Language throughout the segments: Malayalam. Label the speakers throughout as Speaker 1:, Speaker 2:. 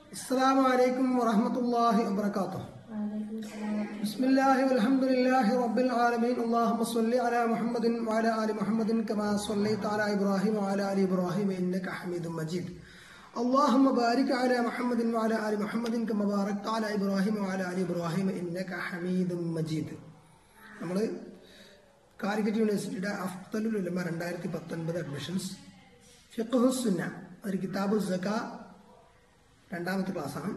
Speaker 1: السلام عليكم ورحمة الله وبركاته
Speaker 2: وعليكم السلام ورحمة
Speaker 1: بسم الله والحمد لله رب العالمين اللهم صل على محمد وعلى آل محمد كما صليت على إبراهيم وعلى آل إبراهيم إنك حميد مجيد اللهم بارك على محمد وعلى آل محمد كما باركت على إبراهيم وعلى آل إبراهيم إنك حميد مجيد നമ്മൾ കാലിക്കറ്റ് യൂണിവേഴ്സിറ്റിയുടെ അഫ്തലുൽ ഉലമ രണ്ടായിരത്തി പത്തൊൻപത് അഡ്മിഷൻസ് ഫിഖുസുന്ന ഒരു കിതാബ് സക്ക രണ്ടാമത്തെ ക്ലാസ്സാണ്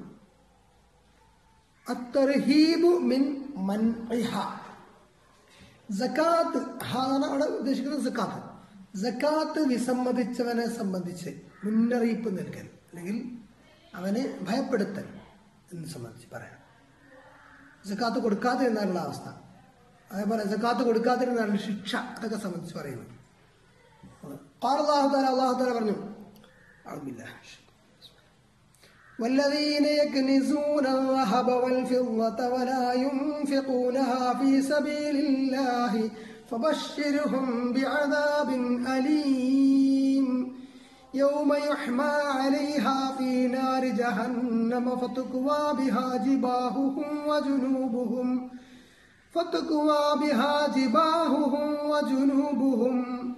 Speaker 1: അത്തർഹീബു മിൻ മൻഇഹ സക്കാത്ത് ഹാണ് അവിടെ ഉദ്ദേശിക്കുന്നത് സക്കാത്ത് സക്കാത്ത് വിസമ്മതിച്ചവനെ സംബന്ധിച്ച് മുന്നറിയിപ്പ് നൽകൽ അല്ലെങ്കിൽ അവനെ ഭയപ്പെടുത്തൽ എന്ന് സംബന്ധിച്ച് പറയാം സക്കാത്ത് കൊടുക്കാതിരുന്നാലുള്ള അവസ്ഥ അതേപോലെ സക്കാത്ത് കൊടുക്കാതിരുന്നാലുള്ള ശിക്ഷ അതൊക്കെ സംബന്ധിച്ച് പറയുന്നു قال الله تعالى الله تعالى പറഞ്ഞു أعوذ بالله من الشيطان والذين يكنزون الذهب والفضة ولا ينفقونها في سبيل الله فبشرهم بعذاب أليم يوم يحمى عليها في نار جهنم فتكوى بها جباههم وجنوبهم فتكوى بها جباههم وجنوبهم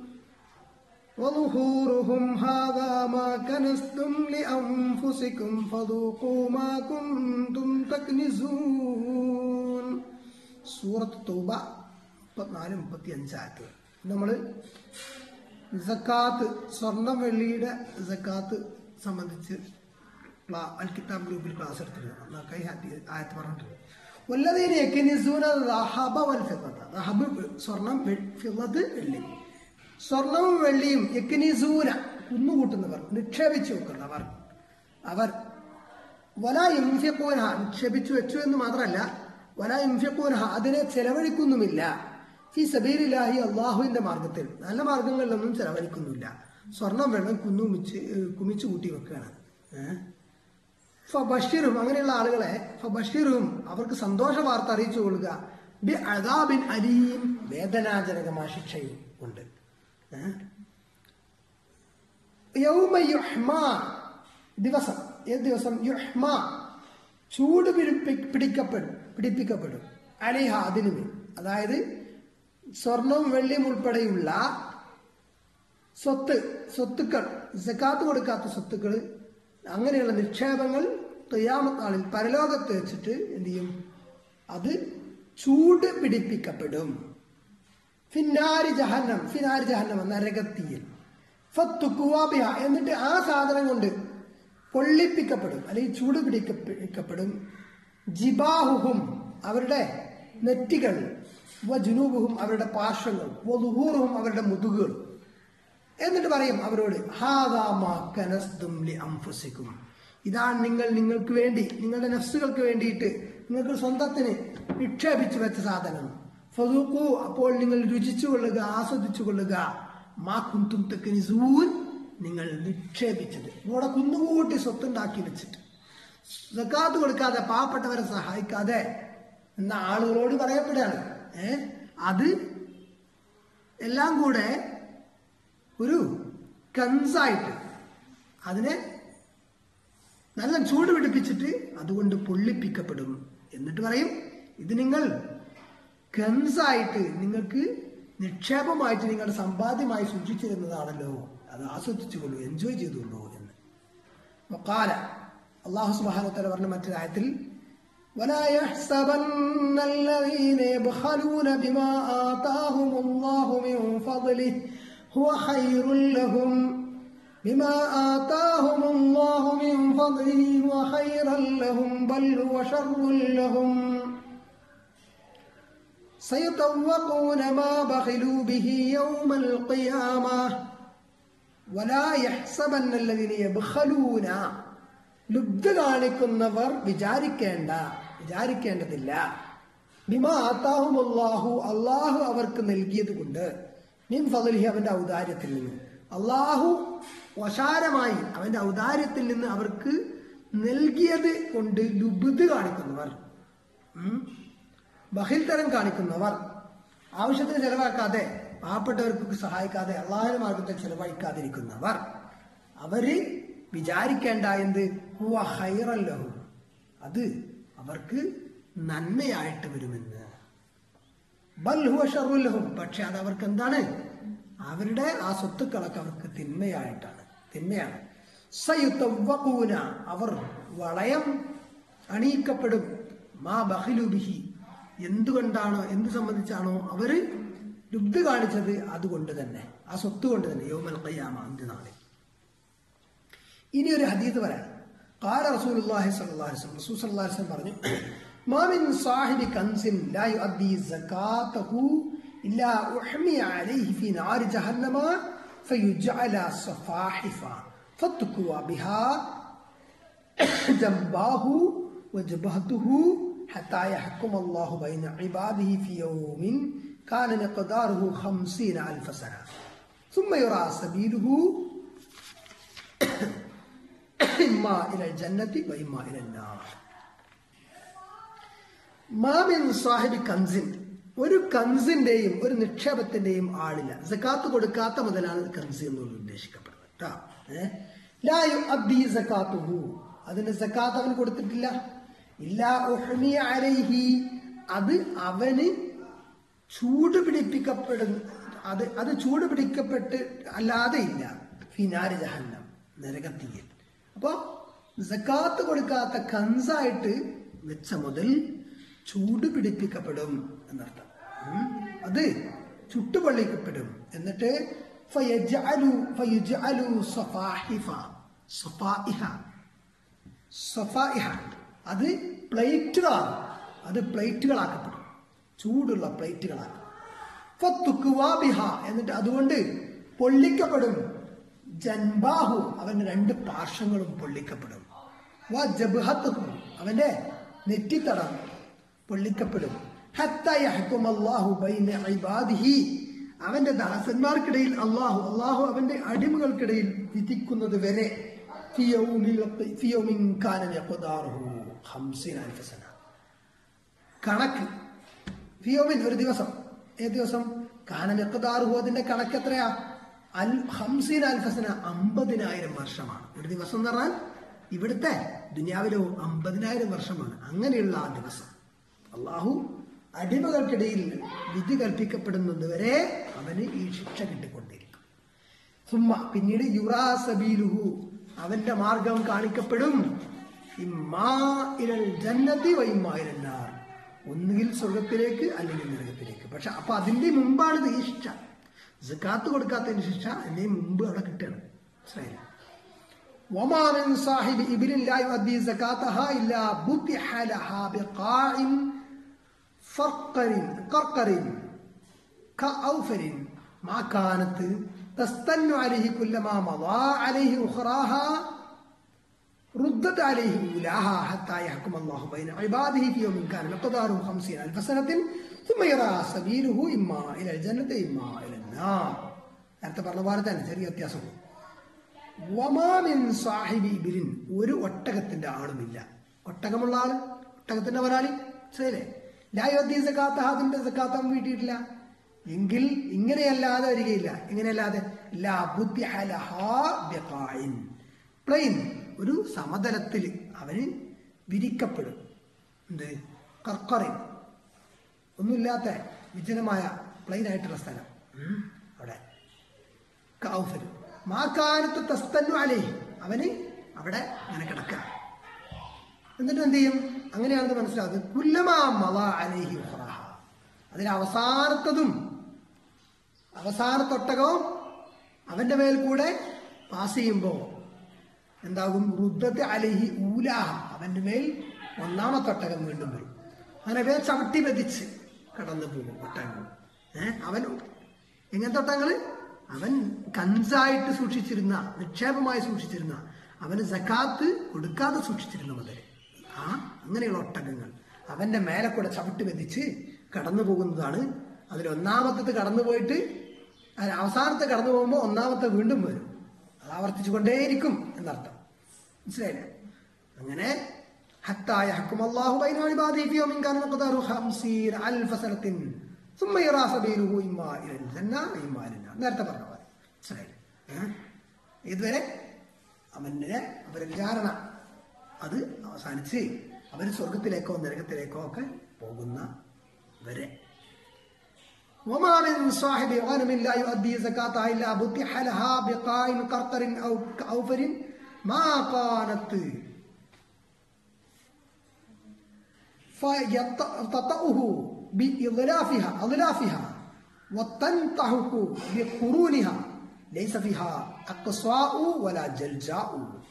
Speaker 1: وظهورهم هذا ما كنستم لأنفسكم فذوقوا ما كنتم تكنزون സൂറത്ത് തൗബ മുപ്പത്തിനാല് മുപ്പത്തി അഞ്ചായത്ത് നമ്മൾ സക്കാത്ത് സ്വർണം വെള്ളിയുടെ സക്കാത്ത് സംബന്ധിച്ച് ക്ലാ- അൽ കിതാബ് ഗ്രൂപ്പിൽ ക്ലാസ് എടുത്തിരുന്നു അന്നൊക്കെ ഈ ഹദീ- ആയത്ത് പറഞ്ഞിട്ടുണ്ട് വല്ലതീനെ യക്നിസൂന റഹബ വൽ ഫിദ്ദത. റഹബ് സ്വർണം വെ- ഫിദ്ദത്ത് വെള്ളി സ്വർണവും വെള്ളിയും യക്നിസൂന കുന്നുകൂട്ടുന്നവർ നിക്ഷേപിച്ചു വെക്കുന്നവർ അവർ വല ഇംഫ്യക്കൂനഹ നിക്ഷേപിച്ചു വെച്ചു എന്ന് മാത്രമല്ല വല ഇംഫ്യക്കൂനഹ അതിനെ ചെലവഴിക്കുന്നുമില്ല ഫി സബീലില്ലാഹി അള്ളാഹുവിന്റെ മാർഗത്തിൽ നല്ല മാർഗങ്ങളിലൊന്നും ചെലവഴിക്കുന്നില്ല സ്വർണം വെള്ളം കുന്നുമിച്ച് കുമിച്ചു കൂട്ടി വെക്കുകയാണ് ഏഹ് ഫബഷിറും അങ്ങനെയുള്ള ആളുകളെ ഫബഷിറും അവർക്ക് സന്തോഷ വാർത്ത അറിയിച്ചു കൊള്ളുക ബി അദാബിൻ അലീം വേദനാജനകമായ ശിക്ഷയും ഉണ്ട് ഏഹ്? യൗമ യുഹ്മ ദിവസം ഏത് ദിവസം യുഹ്മ ചൂട് പിടിപ്പി പിടിക്കപ്പെടും പിടിപ്പിക്കപ്പെടും അലിഹ അതിനുമേൽ അതായത് സ്വർണവും വെള്ളിയും ഉൾപ്പെടെയുള്ള സ്വത്ത് സ്വത്തുക്കൾ സക്കാത്ത് കൊടുക്കാത്ത സ്വത്തുക്കൾ അങ്ങനെയുള്ള നിക്ഷേപങ്ങൾ തൊയ്യാമത്ത് നാളിൽ പരലോകത്ത് വെച്ചിട്ട് എന്ത് ചെയ്യും അത് ചൂട് പിടിപ്പിക്കപ്പെടും ഫിന്നാരി ജഹന്നം ഫിനാരി ജഹന്നം നരകത്തിയിൽ ഫത്തുക്കുവാബിഹ എന്നിട്ട് ആ സാധനം കൊണ്ട് പൊള്ളിപ്പിക്കപ്പെടും അല്ലെങ്കിൽ ചൂട് പിടിക്കപ്പെടും ജിബാഹുഹും അവരുടെ നെറ്റികൾ വജുനൂബുഹും അവരുടെ പാർശ്വങ്ങൾ വധുഹൂറുഹും അവരുടെ മുതുകുകൾ എന്നിട്ട് പറയും അവരോട് ഹാദാമാ കനസ്തും ലി അംഫുസിക്കും ഇതാണ് നിങ്ങൾ നിങ്ങൾക്ക് വേണ്ടി നിങ്ങളുടെ നഫ്സുകൾക്ക് വേണ്ടിയിട്ട് നിങ്ങൾക്ക് സ്വന്തത്തിന് നിക്ഷേപിച്ചു വെച്ച സാധനം ഫതൂക്കു അപ്പോൾ നിങ്ങൾ രുചിച്ചു കൊള്ളുക ആസ്വദിച്ചു കൊള്ളുക മാ കുന്തും തെക്കനിസൂൻ നിങ്ങൾ നിക്ഷേപിച്ചത് ഇവിടെ കുന്നുകൂട്ടി സ്വത്തുണ്ടാക്കി വെച്ചിട്ട് സക്കാത്ത് കൊടുക്കാതെ പാവപ്പെട്ടവരെ സഹായിക്കാതെ എന്ന ആളുകളോട് പറയപ്പെടുകയാണ് ഏ അത് എല്ലാം കൂടെ ഒരു കൻസായിട്ട് അതിനെ നല്ല ചൂട് പിടിപ്പിച്ചിട്ട് അതുകൊണ്ട് പൊള്ളിപ്പിക്കപ്പെടും എന്നിട്ട് പറയും ഇത് നിങ്ങൾ കൻസായിട്ട് നിങ്ങൾക്ക് നിക്ഷേപമായിട്ട് നിങ്ങളുടെ സമ്പാദ്യമായി സൂക്ഷിച്ചിരുന്നതാണല്ലോ അത് ആസ്വദിച്ചുകൊള്ളൂ എൻജോയ് ചെയ്തുകൊള്ളൂ എന്ന് വക്കാല അള്ളാഹു സുബാനത്തല പറഞ്ഞ മറ്റൊരായത്തിൽ ولا يحسبن الذين يبخلون بما آتاهم الله من فضله هو خير لهم بما آتاهم الله من فضله هو خيرا لهم بل هو شر لهم سيطوقون ما بخلوا به يوم القيامة ولا يحسبن الذين يبخلون ലുബ്ധ കാണിക്കുന്നവർ വിചാരിക്കേണ്ട വിചാരിക്കേണ്ടതില്ല ബിമാ ആത്താഹും അള്ളാഹു അള്ളാഹു അവർക്ക് നൽകിയത് കൊണ്ട് നിൻ ഫതലിഹി അവന്റെ ഔദാര്യത്തിൽ നിന്ന് അള്ളാഹു വശാരമായി അവന്റെ ഔദാര്യത്തിൽ നിന്ന് അവർക്ക് നൽകിയത് കൊണ്ട് ലുബ്ധ് കാണിക്കുന്നവർ ഉം. ബഹിൽ തരം കാണിക്കുന്നവർ ആവശ്യത്തിന് ചെലവാക്കാതെ പാവപ്പെട്ടവർക്ക് സഹായിക്കാതെ അള്ളാഹുവിന്റെ മാർഗത്തിൽ ചെലവഴിക്കാതിരിക്കുന്നവർ അവര് വിചാരിക്കേണ്ട എന്ത് ഹുവ ഹൈറല്ലഹു അത് അവർക്ക് നന്മയായിട്ട് വരുമെന്ന് ബൽ ഹുവ ഷറുല്ലഹും പക്ഷെ അത് അവർക്ക് എന്താണ് അവരുടെ ആ സ്വത്തുക്കളൊക്കെ അവർക്ക് തിന്മയായിട്ടാണ് തിന്മയാണ് സയുത്തവ്വഖൂന അവർ വളയം അണിയിക്കപ്പെടും മാ ബഹിലുബിഹി എന്തുകൊണ്ടാണോ എന്ത് സംബന്ധിച്ചാണോ അവര് ലുബ്ധ കാണിച്ചത് അതുകൊണ്ട് തന്നെ ആ സ്വത്ത് കൊണ്ട് തന്നെ യോമൽ ഖയ്യാമ അന്ത്യനാളിൽ ഇനി ഒരു ഹദീസ് പറയാം قال رسول الله صلى الله عليه وسلم رسول صلى الله عليه وسلم പറഞ്ഞു ما من صاحب كنز لا يؤدي زكاته إلا أحمي عليه في نار جهنم فيجعل صفاحفا فتكوى بها جنباه وجبهته حتى يحكم الله بين عباده في يوم كان مقداره خمسين ألف سنة ثم يرى سبيله إما إلى الجنة وإما إلى النار മാമിൻ സാഹിബ് കൻസിൻ ഒരു കൻസിന്റെയും ഒരു നിക്ഷേപത്തിന്റെയും ആളില്ല സക്കാത്ത് കൊടുക്കാത്ത മുതലാണ് കൻസ് എന്നുള്ളത് ഉദ്ദേശിക്കപ്പെടുന്നത് കേട്ടോ ഏഹ് ലായു അബ്ദി സക്കാത്തുഹു അതിന്റെ സക്കാത്ത് അവൻ കൊടുത്തിട്ടില്ല ഇല്ല ഉഹ്മിയ അലൈഹി അത് അവന് ചൂട് പിടിപ്പിക്കപ്പെടുന്ന അത് അത് ചൂട് പിടിക്കപ്പെട്ട് അല്ലാതെ ഇല്ല ഫിനാരി ജഹന്നം നരകത്തിയിൽ അപ്പൊ സക്കാത്ത് കൊടുക്കാത്ത കൻസായിട്ട് വെച്ച മുതൽ ചൂട് പിടിപ്പിക്കപ്പെടും എന്നർത്ഥം ഉം. അത് ചുട്ടുപൊള്ളിക്കപ്പെടും എന്നിട്ട് ഫയജ്അലു ഫയുജ്അലു സഫാഹിഫ സഫായിഹ സഫായിഹ അത് പ്ലേറ്റുകളാണ് അത് പ്ലേറ്റുകളാക്കപ്പെടും ചൂടുള്ള പ്ലേറ്റുകളാക്കും ഫത്തുക്കുവാബിഹ എന്നിട്ട് അതുകൊണ്ട് പൊള്ളിക്കപ്പെടും ജൻബാഹു അവന്റെ രണ്ട് പാർശ്വങ്ങളും പൊള്ളിക്കപ്പെടും വ ജബ്ഹത്തുഹു അവന്റെ നെറ്റിത്തടം പൊള്ളിക്കപ്പെടും ഹത്ത യഹ്കും അല്ലാഹു ബൈന ഇബാദിഹി അവന്റെ ദാസന്മാർക്കിടയിൽ അള്ളാഹു അള്ളാഹു അവന്റെ അടിമകൾക്കിടയിൽ വിധിക്കുന്നത് വരെ ഫി യൗമിൽ ഫി യൗമിൻ കാന യഖ്ദാറുഹു 50 അൽഫ സന കണക്ക് ഫിയോമിൻ ഒരു ദിവസം ഏത് ദിവസം കാനമെക്കതാറുഹു അതിന്റെ കണക്ക് എത്രയാ അൽ ഹംസീൻ അൽഫസന അമ്പതിനായിരം വർഷമാണ് ഒരു ദിവസം എന്ന് പറഞ്ഞാൽ ഇവിടുത്തെ ദുനിയാവിലോ അമ്പതിനായിരം വർഷമാണ് അങ്ങനെയുള്ള ആ ദിവസം അള്ളാഹു അടിമകൾക്കിടയിൽ വിധി കൽപ്പിക്കപ്പെടുന്നത് വരെ അവന് ഈ ശിക്ഷ കിട്ടിക്കൊണ്ടിരിക്കും സുമ്മ പിന്നീട് യുറാ സബീലുഹു അവന്റെ മാർഗം കാണിക്കപ്പെടും ഇമ്മാ ഇരൽ ജന്നത്തി വൈമ്മാ ഇരൽ നാർ ഒന്നുകിൽ സ്വർഗത്തിലേക്ക് അല്ലെങ്കിൽ നരകത്തിലേക്ക് പക്ഷെ അപ്പൊ അതിന്റെ മുമ്പാണ് ഇത് ഈ ശിക്ഷ സക്കാത്ത് കൊടുക്കാത്തതിന് ശിക്ഷ അതിന്റെ മുമ്പ് അവിടെ കിട്ടുകയാണ് മനസ്സിലായില്ലേ وما من صاحب إبل لا يؤدي زكاتها إلا بطح لها بقاع فرقر قرقر كأوفر ما كانت تستن عليه كلما مضى عليه أخراها ردت عليه أولاها حتى يحكم الله بين عباده في يوم كان مقداره خمسين ألف سنة ثم يرى سبيله إما إلى الجنة إما إلى النار നേരത്തെ പറഞ്ഞ പോലെ തന്നെ ചെറിയ വ്യത്യാസമുള്ളൂ വമാമിൻ സാഹിബി ഇബിലിൻ ഒരു ഒട്ടകത്തിന്റെ ആളുമില്ല ഒട്ടകമുള്ള ആള് ഒട്ടകത്തിന്റെ മുതലാളി ശരിയല്ലേ ലായോദ്ദീ സക്കാത്ത അതിന്റെ സക്കാത്ത് അവൻ വീട്ടിയിട്ടില്ല എങ്കിൽ ഇങ്ങനെയല്ലാതെ വരികയില്ല ഇങ്ങനെയല്ലാതെ ലാ ബുദ്ധിഹ ലഹാ ബിഖാഇൻ. പ്ലെയിൻ ഒരു സമതലത്തിൽ അവന് വിരിക്കപ്പെടും എന്ത് കർക്കറിൻ ഒന്നുമില്ലാത്ത വിജനമായ പ്ലെയിൻ ആയിട്ടുള്ള സ്ഥലം ഉം, അവിടെ കൗഫര് മാക്കാനത്ത് തസ്തന്നു അലേ അവന് അവിടെ അങ്ങനെ കിടക്കുക എന്നിട്ട് എന്ത് ചെയ്യും അങ്ങനെയാണെന്ന് മനസ്സിലാകുന്നത് കുല്ലമാ മവ അലേഹി ഉഖ്റാഹ. അതിൽ അവസാനത്തതും അവസാനത്തൊട്ടകവും അവന്റെ മേൽ കൂടെ പാസ് ചെയ്യുമ്പോൾ എന്താകും റുദ്ദത്ത് അലഹി ഊലാഹ അവന്റെ മേൽ ഒന്നാമത്തെ ഒട്ടകം വീണ്ടും വരും അങ്ങനെ പേർ ചവിട്ടി പതിച്ച് കടന്നു പോകും ഒട്ടകങ്ങൾ ഏഹ് അവൻ എങ്ങനത്തെ ഒട്ടകങ്ങള് അവൻ കൻസായിട്ട് സൂക്ഷിച്ചിരുന്ന നിക്ഷേപമായി സൂക്ഷിച്ചിരുന്ന അവന് സക്കാത്ത് കൊടുക്കാതെ സൂക്ഷിച്ചിരുന്ന മുതൽ ആ അങ്ങനെയുള്ള ഒട്ടകങ്ങൾ അവന്റെ മേലെ കൂടെ ചവിട്ടി വെതിച്ച് കടന്നു പോകുന്നതാണ് അതിൽ ഒന്നാമത്തത് കടന്നു പോയിട്ട് അതിൽ അവസാനത്തെ കടന്നു പോകുമ്പോൾ ഒന്നാമത്തെ വീണ്ടും വരും അത് ആവർത്തിച്ചു കൊണ്ടേയിരിക്കും എന്നർത്ഥം മനസ്സിലായില്ലേ അങ്ങനെ حتى يحكم الله بين عباده في يوم كان مقداره خمسين ألف سنة ثم يرى سبيله إما إلى الجنة وإما إلى النار നേരത്തെ പറഞ്ഞ പോലെ മനസ്സിലായില്ലേ ഏ? ഇതുവരെ അവന്റെ അവരുടെ വിചാരണ അത് അവസാനിച്ച് അവർ സ്വർഗത്തിലേക്കോ നരകത്തിലേക്കോ ഒക്കെ പോകുന്ന വരെ وما من صاحب غنم لا يؤدي زكاتها إلا بطح لها بقاء قرقر أو كأوفر ما كانت فتطأه بإضلافها أضلافها وتنطحه بقرونها ليس فيها أقصاء ولا جلجاء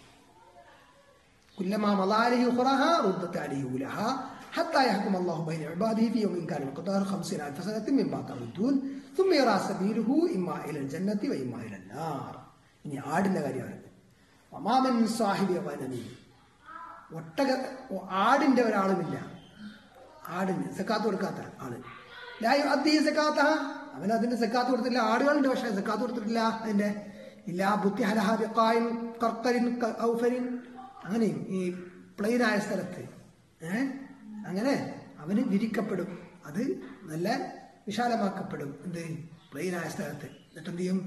Speaker 1: كلما مضى عليه أخراها ردت عليه أولها حتى يحكم الله بين عباده في يوم كان مقدار خمسين ألف سنة مما تعدون ثم يرى سبيله إما إلى الجنة وإما إلى النار ഇനി ആടിന്റെ കാര്യമാണ് ഒമാമൻ സാഹിബി വനമി ഒട്ടക ആടിന്റെ ഒരാളുമില്ല ആടിന് സക്കാത്ത് കൊടുക്കാത്ത ആള് ലായു അദ്ദീ സക്കാത്ത അവൻ അതിന്റെ സക്കാത്ത് കൊടുത്തില്ല ആടുകളുണ്ട് പക്ഷെ സക്കാത്ത് കൊടുത്തിട്ടില്ല അതിന്റെ ഇല്ല ബുദ്ധി ഹലഹാബിൻ കർക്കരിൻ ഔഫരിൻ അങ്ങനെയും ഈ പ്ലെയിനായ സ്ഥലത്ത് ഏ അങ്ങനെ അവന് വിരിക്കപ്പെടും അത് നല്ല വിശാലമാക്കപ്പെടും എന്ത് പ്ലെയിനായ സ്ഥലത്ത് എന്നിട്ട് എന്ത് ചെയ്യും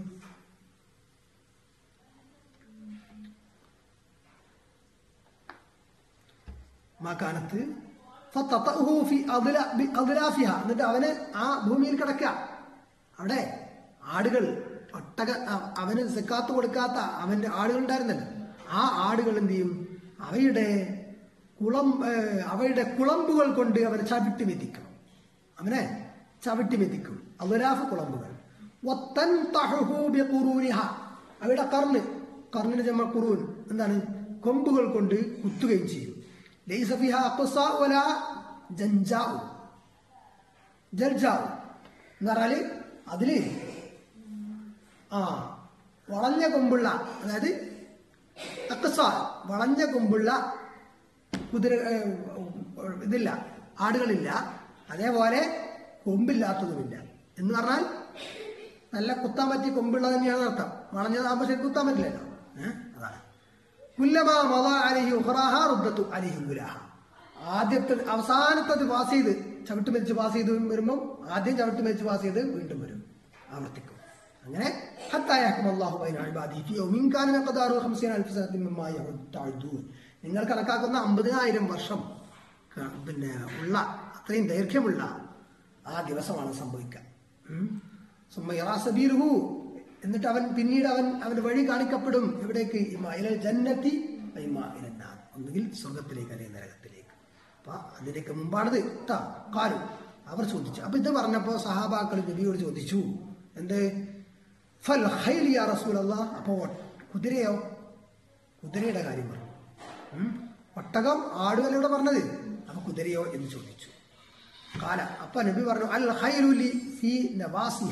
Speaker 1: മാക്കാനത്ത് ഫത്തത്തഹു ഫി അദ്ല- ബി അദ്ലാഫിഹ. എന്നിട്ട് അവന് ആ ഭൂമിയിൽ കിടക്കുക അവിടെ ആടുകൾ ഒട്ടക അ- അവന് സെക്കാത്ത് കൊടുക്കാത്ത അവന്റെ ആടുകൾ ഉണ്ടായിരുന്നല്ലോ ആ ആടുകൾ എന്ത് ചെയ്യും അവയുടെ കുളം ഏ, അവയുടെ കുളമ്പുകൾ കൊണ്ട് അവനെ ചവിട്ടി മെതിക്കും അവനെ ചവിട്ടി മെതിക്കും അദ്ലാഫ് കുളമ്പുകൾ വത്തൻതഹുഹു ബിഖുറൂനിഹ. അവയുടെ കർണ് കർണിന് ജമ കുറൂൻ എന്താണ് കൊമ്പുകൾ കൊണ്ട് കുത്തുകയും ചെയ്യും ലൈസ ഫിഹ അഖ്സാ വലാ ജൻജാഉ ജൽജാഉ എന്ന് പറഞ്ഞാല് അതില് ആ വളഞ്ഞ കൊമ്പുള്ള അതായത് അക്സ വളഞ്ഞ കൊമ്പുള്ള കുതിര ഏ, ഇതില്ല ആടുകളില്ല അതേപോലെ കൊമ്പില്ലാത്തതുമില്ല എന്ന് പറഞ്ഞാൽ നല്ല കുത്താൻ പറ്റിയ കൊമ്പുള്ള തന്നെയാണ് അർത്ഥം വളഞ്ഞതാകുമ്പോൾ ശരി കുത്താൻ പറ്റില്ലല്ലോ ഏഹ് അതാണ് കുല്ലമാ മത അലിഹി ഉഹറാഹ റുദ്ദത്തു അലിഹി ഗുലാഹ ആദ്യത്തെ അവസാനത്തത് പാസ് ചെയ്ത് ചവിട്ട് മരിച്ച് പാസ് ചെയ്ത് വരുമ്പം ആദ്യം ചവിട്ട് മരിച്ച് പാസ് ചെയ്ത് വീണ്ടും വരും ആവർത്തിക്കും അങ്ങനെ ഹത്തായാക്കും അള്ളാഹു ബൈന ഇബാദിഹി ഫി യൗമിൻ കാന മഖദാറു 50 അൽഫ സനത്തിൻ മിമ്മാ യഉദ്ദൂൻ നിങ്ങൾ കണക്കാക്കുന്ന അമ്പതിനായിരം വർഷം ക- പിന്നെ ഉള്ള അത്രയും ദൈർഘ്യമുള്ള ആ ദിവസമാണ് സംഭവിക്കുക ഉം. സുമ്മ യറാ സബീലുഹു എന്നിട്ട് അവൻ പിന്നീട് അവൻ അവന്റെ വഴി കാണിക്കപ്പെടും എവിടേക്ക് ഇമാ ഇലൽ ജന്നത്തി ഇമാ ഇലൽ നാർ. ഒന്നുകിൽ സ്വർഗത്തിലേക്ക് അല്ലെങ്കിൽ നരകത്തിലേക്ക് അപ്പൊ അതിലേക്ക് മുമ്പാണത് ട്ടാ കാലു അവർ ചോദിച്ചു അപ്പൊ ഇത് പറഞ്ഞപ്പോ സഹാബാക്കൾ നബിയോട് ചോദിച്ചു എന്ത് ഫൽ ഖൈൽ യാ റസൂലല്ലാ അപ്പോ കുതിരയോ കുതിരയുടെ കാര്യം പറഞ്ഞു ഉം. ഒട്ടകം ആടുകളോട് പറഞ്ഞത് അപ്പൊ കുതിരയോ എന്ന് ചോദിച്ചു കാല അപ്പൊ നബി പറഞ്ഞു അൽ ഖൈലുലി ഫി നവാസിഹ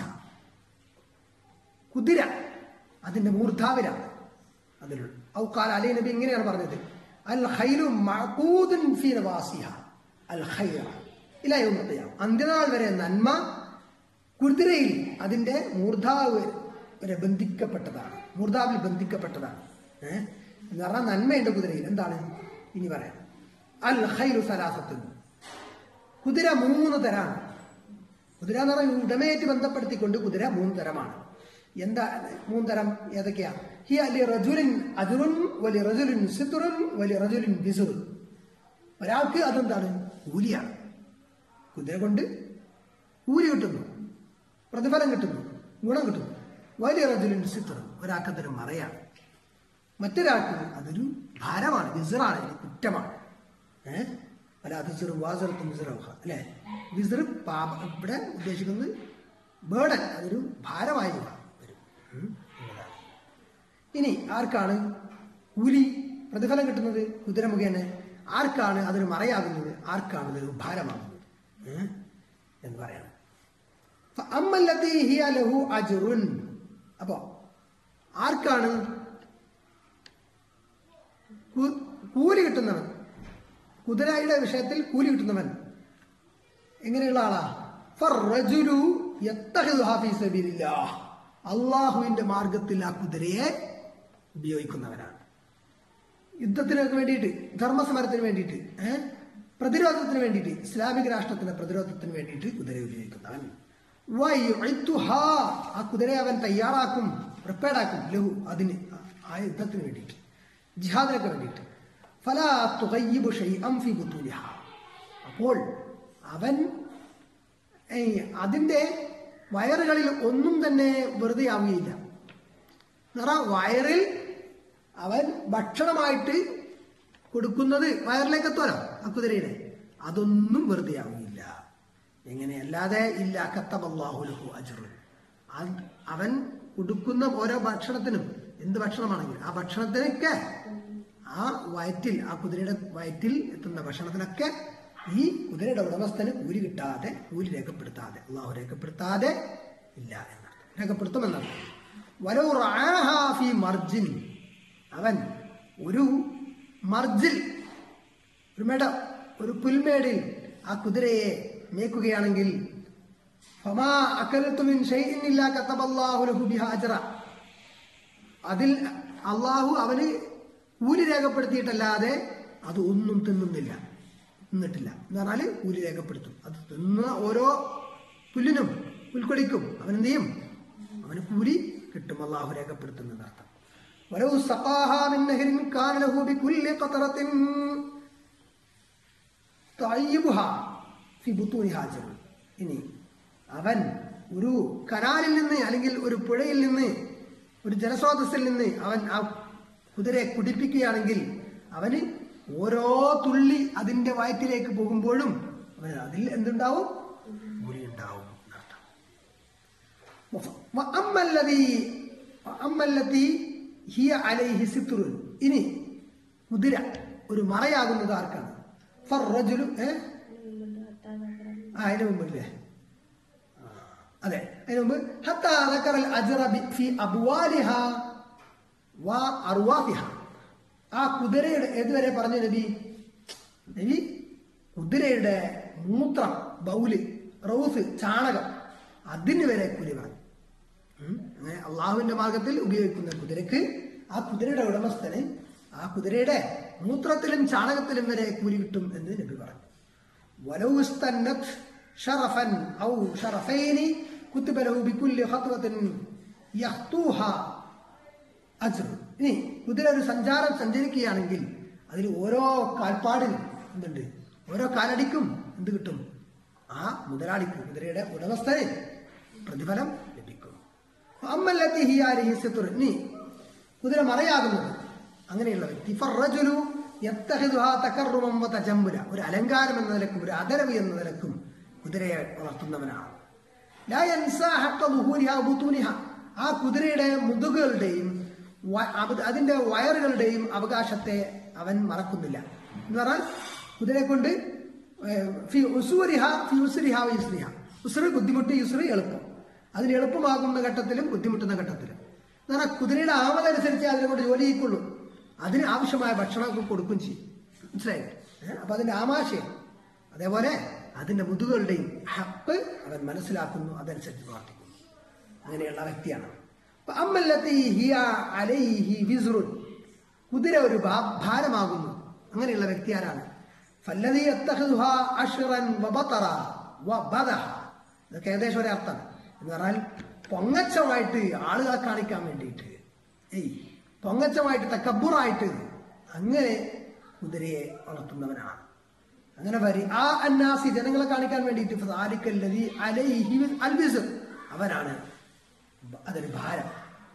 Speaker 1: കുതിര അതിന്റെ മൂർധാവിലാണ് അതിലുള്ള ഔ കാല അലി നബി ഇങ്ങനെയാണ് പറഞ്ഞത് അൽ ഖൈലു മഅഖൂദുൻ ഫി നവാസിഹ അൽ ഖൈറ ഇലാ യൗമിൽ ഖിയാമ അന്ത്യനാൾ വരെ നന്മ കുതിരയിൽ അതിന്റെ മൂർധാവ് വരെ ബന്ധിക്കപ്പെട്ടതാണ് മൂർധാവിൽ ബന്ധിക്കപ്പെട്ടതാണ് ഏഹ് എന്ന് പറഞ്ഞാൽ നന്മയുണ്ട് കുതിരയിൽ എന്താണ് ഇനി പറയാം അൽ ഖൈലു സലാസത്തുൻ കുതിര മൂന്ന് തരാണ് കുതിര എന്ന് പറഞ്ഞാൽ ഉടമയായിട്ട് ബന്ധപ്പെടുത്തിക്കൊണ്ട് കുതിര മൂന്ന് തരമാണ് എന്താ മൂന്ന് തരം ഏതൊക്കെയാ ഹി അലി റജുലിൻ അജുറുൻ വലി റജുലിൻ സിത്തുറുൻ വലി റജുലിൻ ബിസുറുൻ ഒരാൾക്ക് അതെന്താണ് കൂലിയാണ് കുതിര കൊണ്ട് കൂലി കിട്ടുന്നു പ്രതിഫലം കിട്ടുന്നു ഗുണം കിട്ടുന്നു വലിയ റജുലിൻ സിത്തുറുൻ ഒരാൾക്ക് അതൊരു മറയാണ് മറ്റൊരാൾക്ക് അതൊരു ഭാരമാണ് വിസറാണ് ഇത് കുറ്റമാണ് ഏഹ് അല്ല അത് ചെറു വാസറത്തും വിസറൗഹ അല്ലേ വിസർ പാപ ഇവിടെ ഉദ്ദേശിക്കുന്നത് ബേഡൻ അതൊരു ഭാരമായി വരും ഉം, എന്നതാണ്. ഇനി ആർക്കാണ് കൂലി പ്രതിഫലം കിട്ടുന്നത് കുതിര മുഖേന ആർക്കാണ് അതൊരു മറയാകുന്നത് ആർക്കാണ് അതൊരു ഭാരമാകുന്നത് ഏഹ്? എന്ന് പറയണം അമ്മല്ലത്തി ഹിയ ലഹു അജുറുൻ അപ്പോ ആർക്കാണ് കു- കൂലി കിട്ടുന്നവൻ കുതിരയുടെ വിഷയത്തിൽ കൂലി കിട്ടുന്നവൻ എങ്ങനെയുള്ള ആളാ ഫർറജുലു യത്തഹിദുഹാ ഫീ സബീലില്ലാഹ്. അള്ളാഹുവിന്റെ മാർഗത്തിൽ ആ കുതിരയെ ഉപയോഗിക്കുന്നവനാണ് യുദ്ധത്തിനൊക്കെ വേണ്ടിയിട്ട് ധർമ്മസമരത്തിന് വേണ്ടിയിട്ട് ഏഹ് പ്രതിരോധത്തിന് വേണ്ടിയിട്ട് ഇസ്ലാമിക രാഷ്ട്രത്തിന്റെ പ്രതിരോധത്തിന് വേണ്ടിയിട്ട് കുതിര ഉപയോഗിക്കുന്നവൻ വയുഇത്തുഹാ. ആ കുതിരയെ അവൻ തയ്യാറാക്കും പ്രിപ്പയർഡ് ആക്കും ലഹു അതിന് ആ യുദ്ധത്തിന് വേണ്ടിയിട്ട് ജിഹാദിനൊക്കെ വേണ്ടിയിട്ട് ഫലാ തുകയ്യിബു ഷൈഅം ഫി ബുത്തൂനിഹ അപ്പോൾ അവൻ ഏയ് അതിൻ്റെ വയറുകളിൽ ഒന്നും തന്നെ വെറുതെ ആവുകയില്ല നിറ വയറിൽ അവൻ ഭക്ഷണമായിട്ട് കൊടുക്കുന്നത് വയറിലേക്ക് എത്തുമല്ലോ ആ കുതിരയുടെ അതൊന്നും വെറുതെ ആവുകയില്ല എങ്ങനെ അല്ലാതെ ഇല്ല കത്തബല്ലാഹുലഹു അജറു അവൻ കൊടുക്കുന്ന ഓരോ ഭക്ഷണത്തിനും എന്ത് ഭക്ഷണമാണെങ്കിലും ആ ഭക്ഷണത്തിനൊക്കെ ആ വയറ്റിൽ ആ കുതിരയുടെ വയറ്റിൽ എത്തുന്ന ഭക്ഷണത്തിനൊക്കെ ഈ കുതിരയുടെ ഉടമസ്ഥന് കൂലി കിട്ടാതെ കൂലി രേഖപ്പെടുത്താതെ അള്ളാഹു രേഖപ്പെടുത്താതെ ഇല്ല എന്നർത്ഥം രേഖപ്പെടുത്തുമെന്നർത്ഥം വലോ റാഹാ ഫി മർജിൻ അവൻ ഒരു മർജിൽ ഒരു മേട ഒരു പുൽമേടിൽ ആ കുതിരയെ മേക്കുകയാണെങ്കിൽ ഫമാ അക്കലത്തുമിൻ ഷൈഇൻ ഇല്ലാ കത്തബല്ലാഹു ലഹു ബിഹാ അജ്റ അതിൽ അള്ളാഹു അവന് കൂലി രേഖപ്പെടുത്തിയിട്ടല്ലാതെ അത് ഒന്നും തിന്നുന്നില്ല തിന്നിട്ടില്ല എന്ന് പറഞ്ഞാൽ കൂലി രേഖപ്പെടുത്തും അത് തിന്ന ഓരോ പുല്ലിനും പുൽക്കൊടിക്കും അവൻ എന്ത് ചെയ്യും അവന് കൂലി കിട്ടും അള്ളാഹു രേഖപ്പെടുത്തുന്നത് അർത്ഥം ولو سقاها من نهر كان له بكل قطرة طيبها في بطونها أجر ഇനി അവൻ ഒരു കനാലിൽ നിന്ന് അല്ലെങ്കിൽ ഒരു പുഴയിൽ നിന്ന് ഒരു ജലസ്രോതസ്സിൽ നിന്ന് അവൻ ആ കുതിരയെ കുടിപ്പിക്കുകയാണെങ്കിൽ അവന് ഓരോ തുള്ളി അതിന്റെ വയറ്റിലേക്ക് പോകുമ്പോഴും അവന് അതിൽ എന്തുണ്ടാവും ഗുരി ഉണ്ടാവും എന്നർത്ഥം وأما الذي وأما التي هي عليه ستر ഇനി കുതിര ഒരു മറയാകുന്നത് ആർക്കാണ് ഫർറജുലു ഏ ആ അതിന് മുമ്പില്ലേ ആ, അതെ അതിന് മുമ്പ് ഹത്താ ذكر الأجر في أبوالها وأرواحها ആ കുതിരയുടെ ഏതുവരെ പറഞ്ഞു നബി നബി കുതിരയുടെ മൂത്രം ബൗല് റൗസ് ചാണകം അതിന് വരെ കൂലി പറഞ്ഞു ഉം. അങ്ങനെ അള്ളാഹുവിന്റെ മാർഗത്തിൽ ഉപയോഗിക്കുന്ന കുതിരക്ക് ആ കുതിരയുടെ ഉടമസ്ഥന് ആ കുതിരയുടെ മൂത്രത്തിലും ചാണകത്തിലും വരെ കൂലി കിട്ടും എന്ന് നബി പറഞ്ഞു ولو استنت شرفا أو شرفين كتب له بكل خطوة يخطوها അജ്ർ ഇനി കുതിര ഒരു സഞ്ചാരം സഞ്ചരിക്കുകയാണെങ്കിൽ അതിൽ ഓരോ കാൽപ്പാടിനും എന്തുണ്ട് ഓരോ കാലടിക്കും എന്ത് കിട്ടും ആ മുതലാളിക്ക് കുതിരയുടെ ഉടമസ്ഥന് പ്രതിഫലം ലഭിക്കും അമ്മല്ലത്തി ഹിയാരി ഹിസ്സത്തുർ ഇനി കുതിര മറയാകുന്നത് അങ്ങനെയുള്ള വ്യക്തി ഫറജുലു യത്തഹിദുഹാ തകർറുമം വ തജമ്മുല ഒരു അലങ്കാരം എന്ന നിലക്കും ഒരു അതരവ് എന്ന നിലക്കും കുതിരയെ വളർത്തുന്നവനാണ് ലാ യൻസാ ഹഖ്ക ദുഹൂരിഹ ബുതൂനിഹ. ആ കുതിരയുടെ മുതുകുകളുടെയും വ- അത് അതിന്റെ വയറുകളുടെയും അവകാശത്തെ അവൻ മറക്കുന്നില്ല എന്ന് പറഞ്ഞാൽ കുതിരയെ കൊണ്ട് ഏഹ്, ഫി ഉസൂരിഹ ഫി ഉസ്രിഹ വ യുസ്രിഹ ഉസ്ര് ബുദ്ധിമുട്ട് യുസ്രി എളുപ്പം അതിന് എളുപ്പമാകുന്ന ഘട്ടത്തിലും ബുദ്ധിമുട്ടുന്ന ഘട്ടത്തിലും എന്ന് പറഞ്ഞാൽ കുതിരയുടെ ആമതനുസരിച്ച് അതിനെ കൊണ്ട് ജോലി ചെയ്യിക്കുള്ളൂ അതിന് ആവശ്യമായ ഭക്ഷണമൊക്കെ കൊടുക്കുകയും ചെയ്യും മനസ്സിലായില്ലേ ഏഹ്? അപ്പൊ അതിന്റെ ആമാശയം അതേപോലെ അതിന്റെ മുതുകളുടെയും ഹക്ക് അവൻ മനസ്സിലാക്കുന്നു അതനുസരിച്ച് പ്രവർത്തിക്കുന്നു അങ്ങനെയുള്ള വ്യക്തിയാണ് അപ്പൊ അമ്മല്ലത്തി ഹിയ അലൈഹി വിസ്റുൻ കുതിര ഒരു ഭാ- ഭാരമാകുന്നു അങ്ങനെയുള്ള വ്യക്തി ആരാണ് ഫല്ലദീ യത്തഖിദുഹാ അശ്റൻ വബതറ വബദഹ ഇതൊക്കെ ഏകദേശം ഒരേ അർത്ഥം എന്ന് പറഞ്ഞാൽ പൊങ്ങച്ചമായിട്ട് ആളുകളെ കാണിക്കാൻ വേണ്ടിയിട്ട് ഏയ് പൊങ്ങച്ചമായിട്ട് തക്കബുറായിട്ട് അങ്ങനെ കുതിരയെ വളർത്തുന്നവനാണ് അങ്ങനെ വരി ആ അന്നാസി ജനങ്ങളെ കാണിക്കാൻ വേണ്ടിയിട്ട് ഫദാലിക്കല്ലദീ അലൈഹി അൽബിസ് അവനാണ് ബ- അതൊരു ഭാരം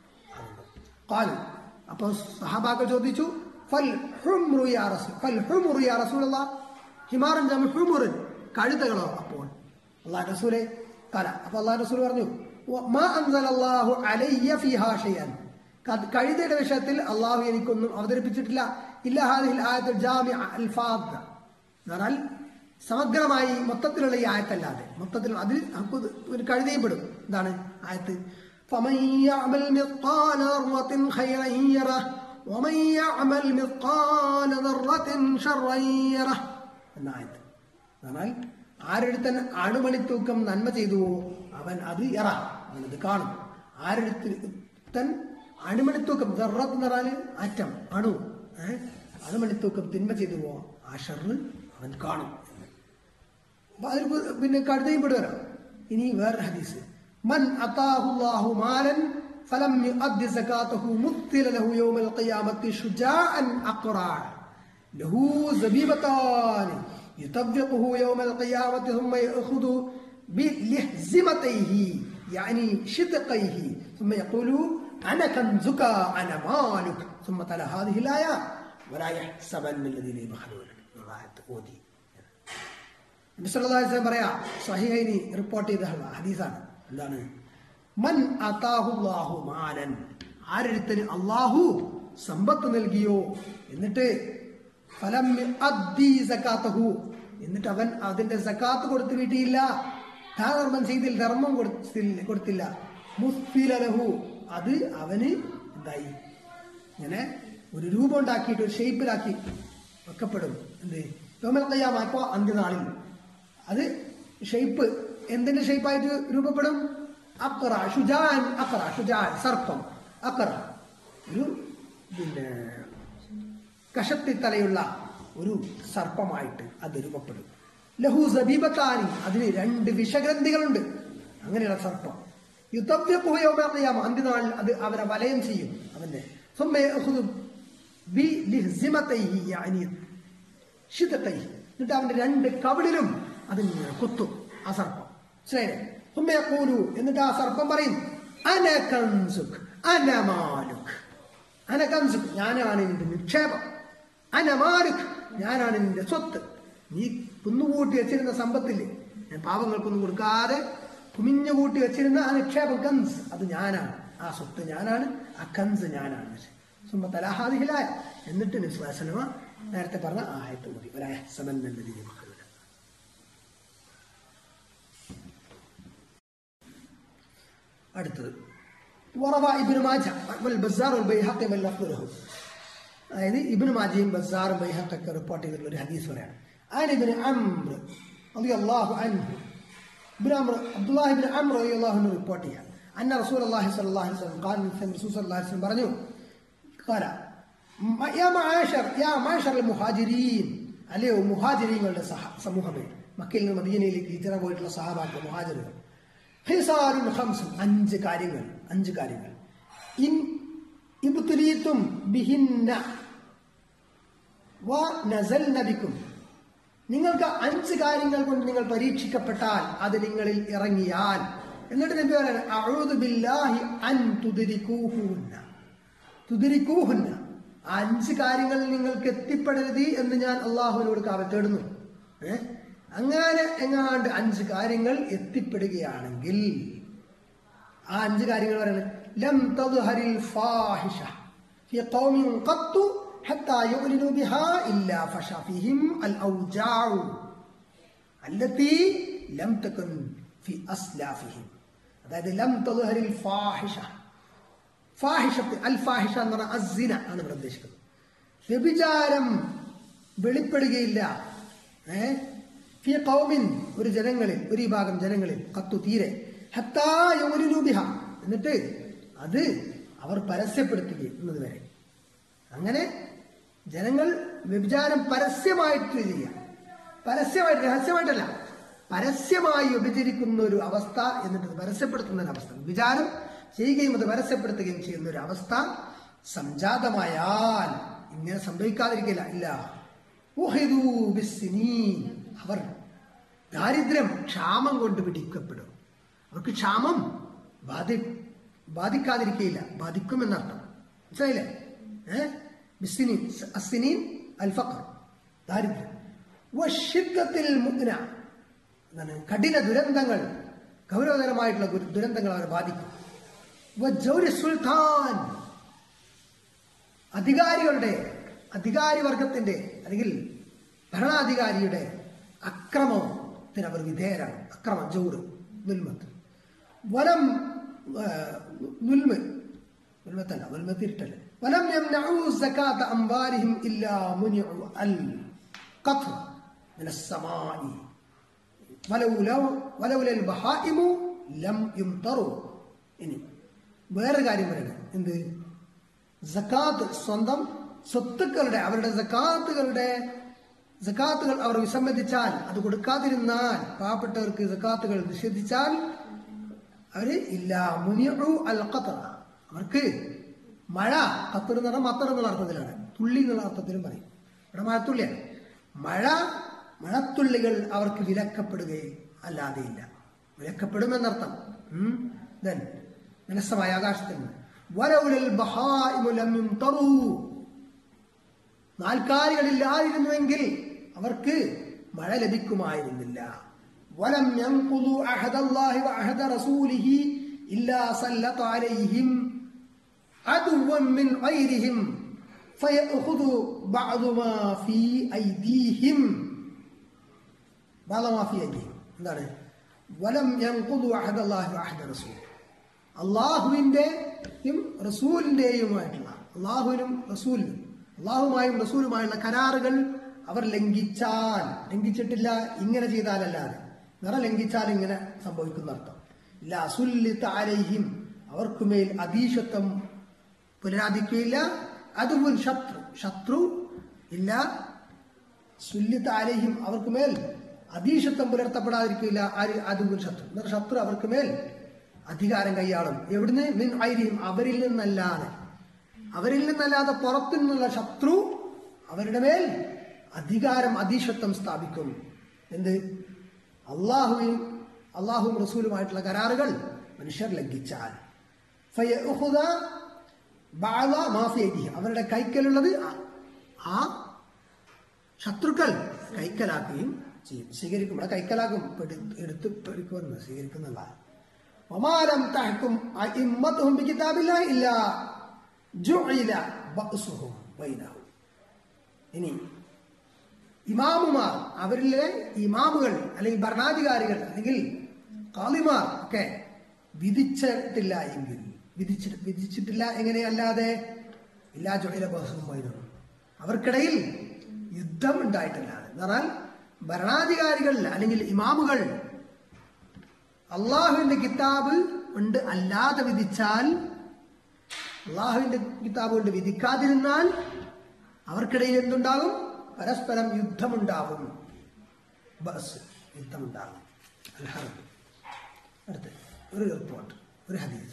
Speaker 1: കാലു അപ്പൊ സഹാബാക്കൾ ചോദിച്ചു ഫൽ ഹുംറു യാ റസൂൽ ഫൽ ഹുംറു യാ റസൂലല്ലാ ഹിമാറൻ ജമ ഹുമുറിൻ കഴുതകളോ അപ്പോൾ അള്ളാഹ് റസൂലെ കല അപ്പൊ അള്ളാഹ് റസൂൽ പറഞ്ഞു "വ- മാ അൻസലല്ലാഹു അലയ്യ ഫീഹാ ഷൈഅൻ ക- കഴുതയുടെ വിഷയത്തിൽ അള്ളാഹു എനിക്കൊന്നും അവതരിപ്പിച്ചിട്ടില്ല ഇല്ല ഹാദിഹിൽ ആയത്തുൽ ജാമിഅ അൽ ഫാദ എന്ന് പറഞ്ഞാൽ സമഗ്രമായി മൊത്തത്തിലുള്ള ഈ ആയത്തല്ലാതെ മൊത്തത്തിൽ അതിൽ നമുക്ക് ഒരു കഴുതയും പെടും എന്താണ് ആയത്ത് فمن يعمل مثقال ذرة خيرا يره ومن يعمل مثقال ذرة شرا يره എന്ന ആയത്ത് എന്നാൽ ആരെടുത്തൻ അണുമണിത്തൂക്കം നന്മ ചെയ്തുവോ അവൻ അത് എറ അവനത് കാണും ആരെടുത്തൻ അണുമണിത്തൂക്കം ദർറത്ത് എന്ന് പറഞ്ഞാൽ ആറ്റം അണു ഏഹ് അണുമണിത്തൂക്കം തിന്മ ചെയ്തുവോ ആ ഷർറ് അവൻ കാണും അപ്പൊ അതിൽ പി- പിന്നെ കടുതയും പെടുവരാം ഇനി വേറൊരു ഹദീസ് മൻ അതാഹുല്ലാഹു മാലൻ فلم يؤد زكاته مثل له يوم القيامة شجاعا أقرع له زبيبتان يطبقه يوم القيامة ثم يأخذ بلهزمتيه يعني شدقيه ثم يقول أنا كنزك أنا مالك ثم تلا هذه الآية ولا يحسبن الذين يبخلون الله ഓതി നബിസ്വല്ലാസ്ലം പറയാ സഹിഹൈനി റിപ്പോർട്ട് ചെയ്ത ഹദീസാണ് എന്താണ് മൻ അതാഹുല്ലാഹു മാലൻ ആരൊരുത്തന് അള്ളാഹു സമ്പത്ത് നൽകിയോ എന്നിട്ട് ഫലം അദ്ദി സക്കാത്തഹു എന്നിട്ട് അവൻ അതിന്റെ സക്കാത്ത് കൊടുത്തു വീട്ടിയില്ല ധർമ്മം ചെയ്തിൽ ധർമ്മം കൊടുത്തില്ല കൊടുത്തില്ല മുസ്ഫിലഹു അത് അവന് എന്തായി ഇങ്ങനെ ഒരു രൂപം ഉണ്ടാക്കിയിട്ട് ഒരു ഷേപ്പിലാക്കി വെക്കപ്പെടും എന്ത് യോമൽ കയ്യാമ ഇപ്പോൾ അന്ത്യനാളിൽ അത് ഷേപ്പ് എന്തിന്റെ ഷേപ്പായിട്ട് രൂപപ്പെടും അക്കറ ഷുജാൻ അക്കറ ഷുജാൻ സർപ്പം അക്കറ ഒരു പിന്നെ കഷത്തിത്തലയുള്ള ഒരു സർപ്പമായിട്ട് അത് രൂപപ്പെടും ലഹു സബീബത്താനി അതിന് രണ്ട് വിഷഗ്രന്ഥികളുണ്ട് അങ്ങനെയുള്ള സർപ്പം യുദ്ധവ്യപുഹയോമറിയാം അന്ത്യനാളിൽ അത് അവരെ വലയം ചെയ്യും അവന്റെ ثم يأخذ بلهزمتيه يعني ശിതത്തൈ എന്നിട്ട് അവന്റെ രണ്ട് കവിളിലും അതിങ്ങനെ കുത്തും ആ സർപ്പം മനസ്സിലായില്ലേ ഹുമ്മയക്കൂലു എന്നിട്ട് ആ സർപ്പം പറയും അനകൻസുഖ് അനമാലുഖ് അനകൻസുഖ് ഞാനാണ് നിന്റെ നിക്ഷേപം അനമാലുഖ് ഞാനാണ് നിന്റെ സ്വത്ത് നീ കുന്നുകൂട്ടി വെച്ചിരുന്ന സമ്പത്തില്ലേ ഞാൻ പാവങ്ങൾക്കൊന്നും കൊടുക്കാതെ കുമിഞ്ഞു കൂട്ടി വെച്ചിരുന്ന ആ നിക്ഷേപം കൻസ് അത് ഞാനാണ് ആ സ്വത്ത് ഞാനാണ് ആ കൻസ് ഞാനാണ് സുമ തലാഹാദിഹിലായ എന്നിട്ട് നിസ്വാസനമ നേരത്തെ പറഞ്ഞ ആയത്ത് മതി ഒരായ സമന്നല്ലതി മക്കളുടെ അടുത്തത് وروى ابن ماجه والبزار والبيهقي واللفظ له അതായത് ഇബിന് മാജിയും ബസാറും ബൈഹത്തൊക്കെ റിപ്പോർട്ട് ചെയ്തിട്ടുള്ള ഒരു ഹദീസ് പറയാണ് ആൻ ഇബിന് അംർ റളിയല്ലാഹു അൻഹു ഇബ്നു അംർ അബ്ദുല്ലാഹി ഇബ്നു അംർ റളിയല്ലാഹു അൻഹു റിപ്പോർട്ട് ചെയ്യാം അന്ന റസൂലുള്ളാഹി സ്വല്ലല്ലാഹു അലൈഹി വസല്ലം ഖാല റസൂൽ സ്വല്ലല്ലാഹു അലൈഹി വസല്ലം പറഞ്ഞു ഖാല യാ മആശർ യാ മആശർ മുഹാജിരീൻ അല്ലയോ മുഹാജിരീങ്ങളുടെ സഹ സമൂഹമേ മക്കയിൽ നിന്ന് മദീനയിലേക്ക് ഹിജറ പോയിട്ടുള്ള സഹാബാക്കൾ മുഹാജിറുകൾ ഹിസാറുൻ ഖംസും അഞ്ച് കാര്യങ്ങൾ അഞ്ച് കാര്യങ്ങൾ ഇൻ ഇബ്തുലീത്തും ബിഹിന്ന വ നസൽന ബിക്കും നിങ്ങൾക്ക് അഞ്ച് കാര്യങ്ങൾ കൊണ്ട് നിങ്ങൾ പരീക്ഷിക്കപ്പെട്ടാൽ അത് നിങ്ങളിൽ ഇറങ്ങിയാൽ എന്നിട്ട് നബി പറയാണ് അഊദു ബില്ലാഹി അൻ തുദരികൂഹുന്ന തുദരികൂഹുന്ന ആ അഞ്ച് കാര്യങ്ങൾ നിങ്ങൾക്ക് എത്തിപ്പെടരുത് എന്ന് ഞാൻ അള്ളാഹുവിനോട് കാവൽ തേടുന്നു ഏ അങ്ങനെ എങ്ങാണ്ട് അഞ്ച് കാര്യങ്ങൾ എത്തിപ്പെടുകയാണെങ്കിൽ ആ അഞ്ച് കാര്യങ്ങൾ പറയുന്നത് ലം തദ്ഹരിൽ ഫാഹിഷ ഫി ഖൗമിൻ ഖത്തു ഹത്താ യുഅ്ലിനു ബിഹാ ഇല്ലാ ഫശ ഫീഹിം അൽ ഔജാഉ അല്ലത്തി ലം തകുൻ ഫി അസ്ലാഫിഹിം അതായത് ലം തദ്ഹരിൽ ഫാഹിഷ ഫാഹിഷത്ത് അൽ ഫാഹിഷ എന്ന് പറഞ്ഞാൽ അസിന ആണ് ഇവിടെ ഉദ്ദേശിക്കുന്നത് വ്യഭിചാരം വെളിപ്പെടുകയില്ല ഏ ഫി കൗമിൻ ഒരു ജനങ്ങളിൽ ഒരു വിഭാഗം ജനങ്ങളിൽ കത്തു തീരെ ഹത്താ യൗലിനൂബിഹ എന്നിട്ട് അത് അവർ പരസ്യപ്പെടുത്തുകയും വരെ അങ്ങനെ ജനങ്ങൾ വ്യഭിചാരം പരസ്യമായിട്ട് ചെയ്യാം പരസ്യമായിട്ട് രഹസ്യമായിട്ടല്ല പരസ്യമായി വ്യഭിചരിക്കുന്ന ഒരു അവസ്ഥ എന്നിട്ട് അത് പരസ്യപ്പെടുത്തുന്ന ഒരു അവസ്ഥ വിചാരം ചെയ്യുകയും അത് പരസ്യപ്പെടുത്തുകയും ചെയ്യുന്ന ഒരു അവസ്ഥ സംജാതമായാൽ ഇങ്ങനെ സംഭവിക്കാതിരിക്കില്ല ഇല്ല ഉഹിദൂ ബിസ്സിനീൻ. അവർ ദാരിദ്ര്യം ക്ഷാമം കൊണ്ട് പിടിക്കപ്പെടും അവർക്ക് ക്ഷാമം ബാധി ബാധിക്കാതിരിക്കയില്ല ബാധിക്കുമെന്നർത്ഥം മനസ്സിലായില്ലേ ഏഹ് ബിസ്സിനീൻ അസ്സിനീൻ അൽ ഫഖർ ദാരിദ്ര്യം വഷിദ്ദത്തിൽ മുഗ്ന എന്താണ് കഠിന ദുരന്തങ്ങൾ ഗൗരവതരമായിട്ടുള്ള ഗുരു- ദുരന്തങ്ങൾ അവരെ ബാധിക്കും വജൗരി സുൽത്താൻ അധികാരികളുടെ അധികാരി വർഗത്തിന്റെ അല്ലെങ്കിൽ ഭരണാധികാരിയുടെ അക്രമത്തിന് അവർ വിധേയരാണ് അക്രമം ജൗറ് നുൽമത്ത് വലം ആ, നുൽമ് നുൽമത്തല്ല നുൽമത്ത് ഇരുട്ടല്ല വലം യംനഉ സകാത്ത അംവാലിഹിം ഇല്ലാ മുനിഉ അൽ ഖത്ർ من السماء ولولا ولولا البهائم ലം യുംതറു ഇനി വേറൊരു കാര്യം പറയണം എന്ത് സക്കാത്ത് സ്വന്തം സ്വത്തുക്കളുടെ അവരുടെ സക്കാത്തുകളുടെ സക്കാത്തുകൾ അവർ വിസമ്മതിച്ചാൽ അത് കൊടുക്കാതിരുന്നാൽ പാവപ്പെട്ടവർക്ക് സക്കാത്തുകൾ നിഷേധിച്ചാൽ അവര് ഇല്ല മുനിഉ അൽ ഖത്ര അവർക്ക് മഴ കത്തർ എന്ന് പറഞ്ഞാൽ മത്തർ എന്നുള്ള അർത്ഥത്തിലാണ് തുള്ളി എന്നുള്ള അർത്ഥത്തിലും പറയും ഇവിടെ മഴത്തുള്ളിയാണ് മഴ മഴത്തുള്ളികൾ അവർക്ക് വിലക്കപ്പെടുകയും അല്ലാതെയില്ല വിലക്കപ്പെടുമെന്നർത്ഥം ഉം. Then, മനസ്സമായ ആകാശത്തിൽ നിന്ന് വലൗലൽ ബഹായിമു ലം യുംതറൂ. നാൽക്കാലികളില്ലാതിരുന്നുവെങ്കിൽ അവർക്ക് മഴ ലഭിക്കുമായിരുന്നില്ല വലം യൻഖുദു അഹദല്ലാഹി വഅഹദ റസൂലിഹി ഇല്ലാ സല്ലത അലൈഹിം അദുവൻ മിൻ ഗൈരിഹിം ഫയഅഖുദു ബഅദു മാ ഫീ ഐദീഹിം ബഅദു മാ ഫീ ഐദീഹിം എന്താണ് വലം യൻഖുദു അഹദല്ലാഹി വഅഹദ റസൂൽ അള്ളാഹുവിൻ്റെയും റസൂലിൻ്റെയുമായിട്ടുള്ള അള്ളാഹുവിനും റസൂലിനും അള്ളാഹുമായും റസൂലുമായുള്ള കരാറുകൾ അവർ ലംഘിച്ചാൽ ലംഘിച്ചിട്ടില്ല ഇങ്ങനെ ചെയ്താലല്ലാതെ നിറ ലംഘിച്ചാൽ ഇങ്ങനെ സംഭവിക്കുന്ന അർത്ഥം ഇല്ല അസുല്ലിത്ത അലൈഹിം അവർക്കുമേൽ അതീശത്വം പുനരാധിക്കുകയില്ല അതുമുൻ ശത്രു ശത്രു ഇല്ല സുല്ലിത്ത അലൈഹിം അവർക്ക് മേൽ അതീശത്വം പുലർത്തപ്പെടാതിരിക്കില്ല ആര് അതുമുൻ ശത്രു എന്നാൽ ശത്രു അവർക്ക് മേൽ അധികാരം കൈയാളും എവിടുന്ന് മിൻ ഐരിയും അവരിൽ നിന്നല്ലാതെ അവരിൽ നിന്നല്ലാതെ പുറത്തു നിന്നുള്ള ശത്രു അവരുടെ മേൽ അധികാരം അധീശത്വം സ്ഥാപിക്കും എന്ത് അള്ളാഹുവും അള്ളാഹുവും റസൂലുമായിട്ടുള്ള കരാറുകൾ മനുഷ്യർ ലംഘിച്ചാൽ ഫയഖുദ ബഅദ മാ ഫീ ഐദിഹിം. അവരുടെ കൈക്കലുള്ളത് ആ- ആ ശത്രുക്കൾ കൈക്കലാക്കുകയും ചെയ്യും സ്വീകരിക്കും ഇവിടെ കൈക്കലാക്കും പെടു- എടുത്ത് പെടുക്കുമെന്ന് സ്വീകരിക്കുന്നല്ല വമാലം തഹക്കും അഇമ്മത്തുഹും ബികിതാബില്ലാഹി ഇല്ലാ ജുഇല ബഅസുഹും ബൈനഹും ഇനി ഇമാമുമാർ അവരിലെ ഇമാമുകൾ അല്ലെങ്കിൽ ഭരണാധികാരികൾ അല്ലെങ്കിൽ കാളിമാർ ഒക്കെ വിധിച്ചിട്ടില്ല എങ്കിൽ വിധിച്ചി വിധിച്ചിട്ടില്ല എങ്ങനെയല്ലാതെ ഇല്ലാ ജോയില ബഹസും പോയിരുന്നു അവർക്കിടയിൽ യുദ്ധം ഉണ്ടായിട്ടില്ല എന്ന് പറഞ്ഞാൽ ഭരണാധികാരികൾ അല്ലെങ്കിൽ ഇമാമുകൾ അള്ളാഹുവിന്റെ കിതാബ് കൊണ്ട് അല്ലാതെ വിധിച്ചാൽ അള്ളാഹുവിന്റെ കിതാബ് കൊണ്ട് വിധിക്കാതിരുന്നാൽ അവർക്കിടയിൽ എന്തുണ്ടാകും പരസ്പരം യുദ്ധമുണ്ടാകും ബസ് യുദ്ധമുണ്ടാകും അൽഹർബ്. അടുത്ത് ഒരു റിപ്പോർട്ട് ഒരു ഹദീസ്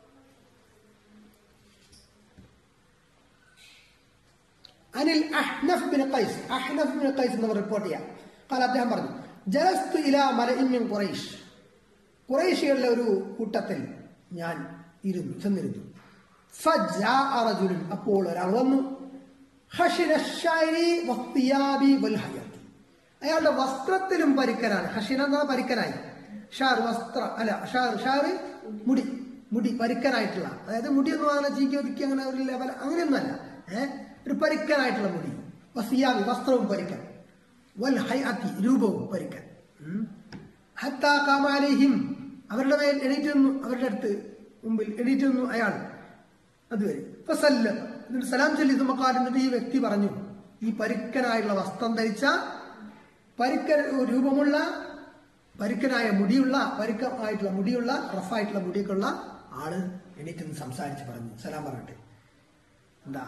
Speaker 1: അനിൽ Ahnaf bin Qais Ahnaf bin Qais എന്ന് റിപ്പോർട്ട് ചെയ്യാം കാല അദ്ദേഹം പറഞ്ഞു ജലസ്തു ഇല മലഇമ്മിൻ ഖുറൈഷ് ഖുറൈശികളുടെ ഒരു കൂട്ടത്തിൽ ഞാൻ ഇരുന്നു ചെന്നിരുന്നു ഫജാഅ റജുലുൻ അപ്പോൾ ഒരാൾ വന്നു ഹഷിന ശൈരി വസ്തിയാബി വൽ ഹയാത്തി അയാളുടെ വസ്ത്രത്തിലും പരിക്കനാണ് ഹഷിന എന്ന പരിക്കനായി ഷാർ വസ്ത്ര അല്ല ഷാർ ഷാർ മുടി മുടി പരിക്കനായിട്ടുള്ള അതായത് മുടി എന്ന് പറഞ്ഞാൽ ചീക്കി ഒതുക്കി അങ്ങനെ ഒരു ലെവൽ അങ്ങനെയൊന്നുമല്ല ഏഹ് ഒരു പരിക്കനായിട്ടുള്ള മുടി വസിയാബി വസ്ത്രവും പരിക്കൻ വൽ ഹയാത്തി രൂപവും പരിക്കൻ ഉം. ഹത്താ കാമാലിഹിം അവരുടെ മേൽ എണീറ്റ് നിന്നു അവരുടെ അടുത്ത് മുമ്പിൽ എണീറ്റ് നിന്നു അയാൾ അതുവരെ ഫസല്ലം എന്നിട്ട് സലാം ചൊല്ലി തുമ്മക്കാൽ എന്നിട്ട് ഈ വ്യക്തി പറഞ്ഞു ഈ പരുക്കനായുള്ള വസ്ത്രം ധരിച്ച പരുക്കൻ രൂപമുള്ള പരുക്കനായ മുടിയുള്ള പരുക്കമായിട്ടുള്ള മുടിയുള്ള റഫായിട്ടുള്ള മുടിയൊക്കെ ഉള്ള ആള് എണീറ്റ് നിന്ന് സംസാരിച്ച് പറഞ്ഞു സലാം പറഞ്ഞിട്ട് എന്താ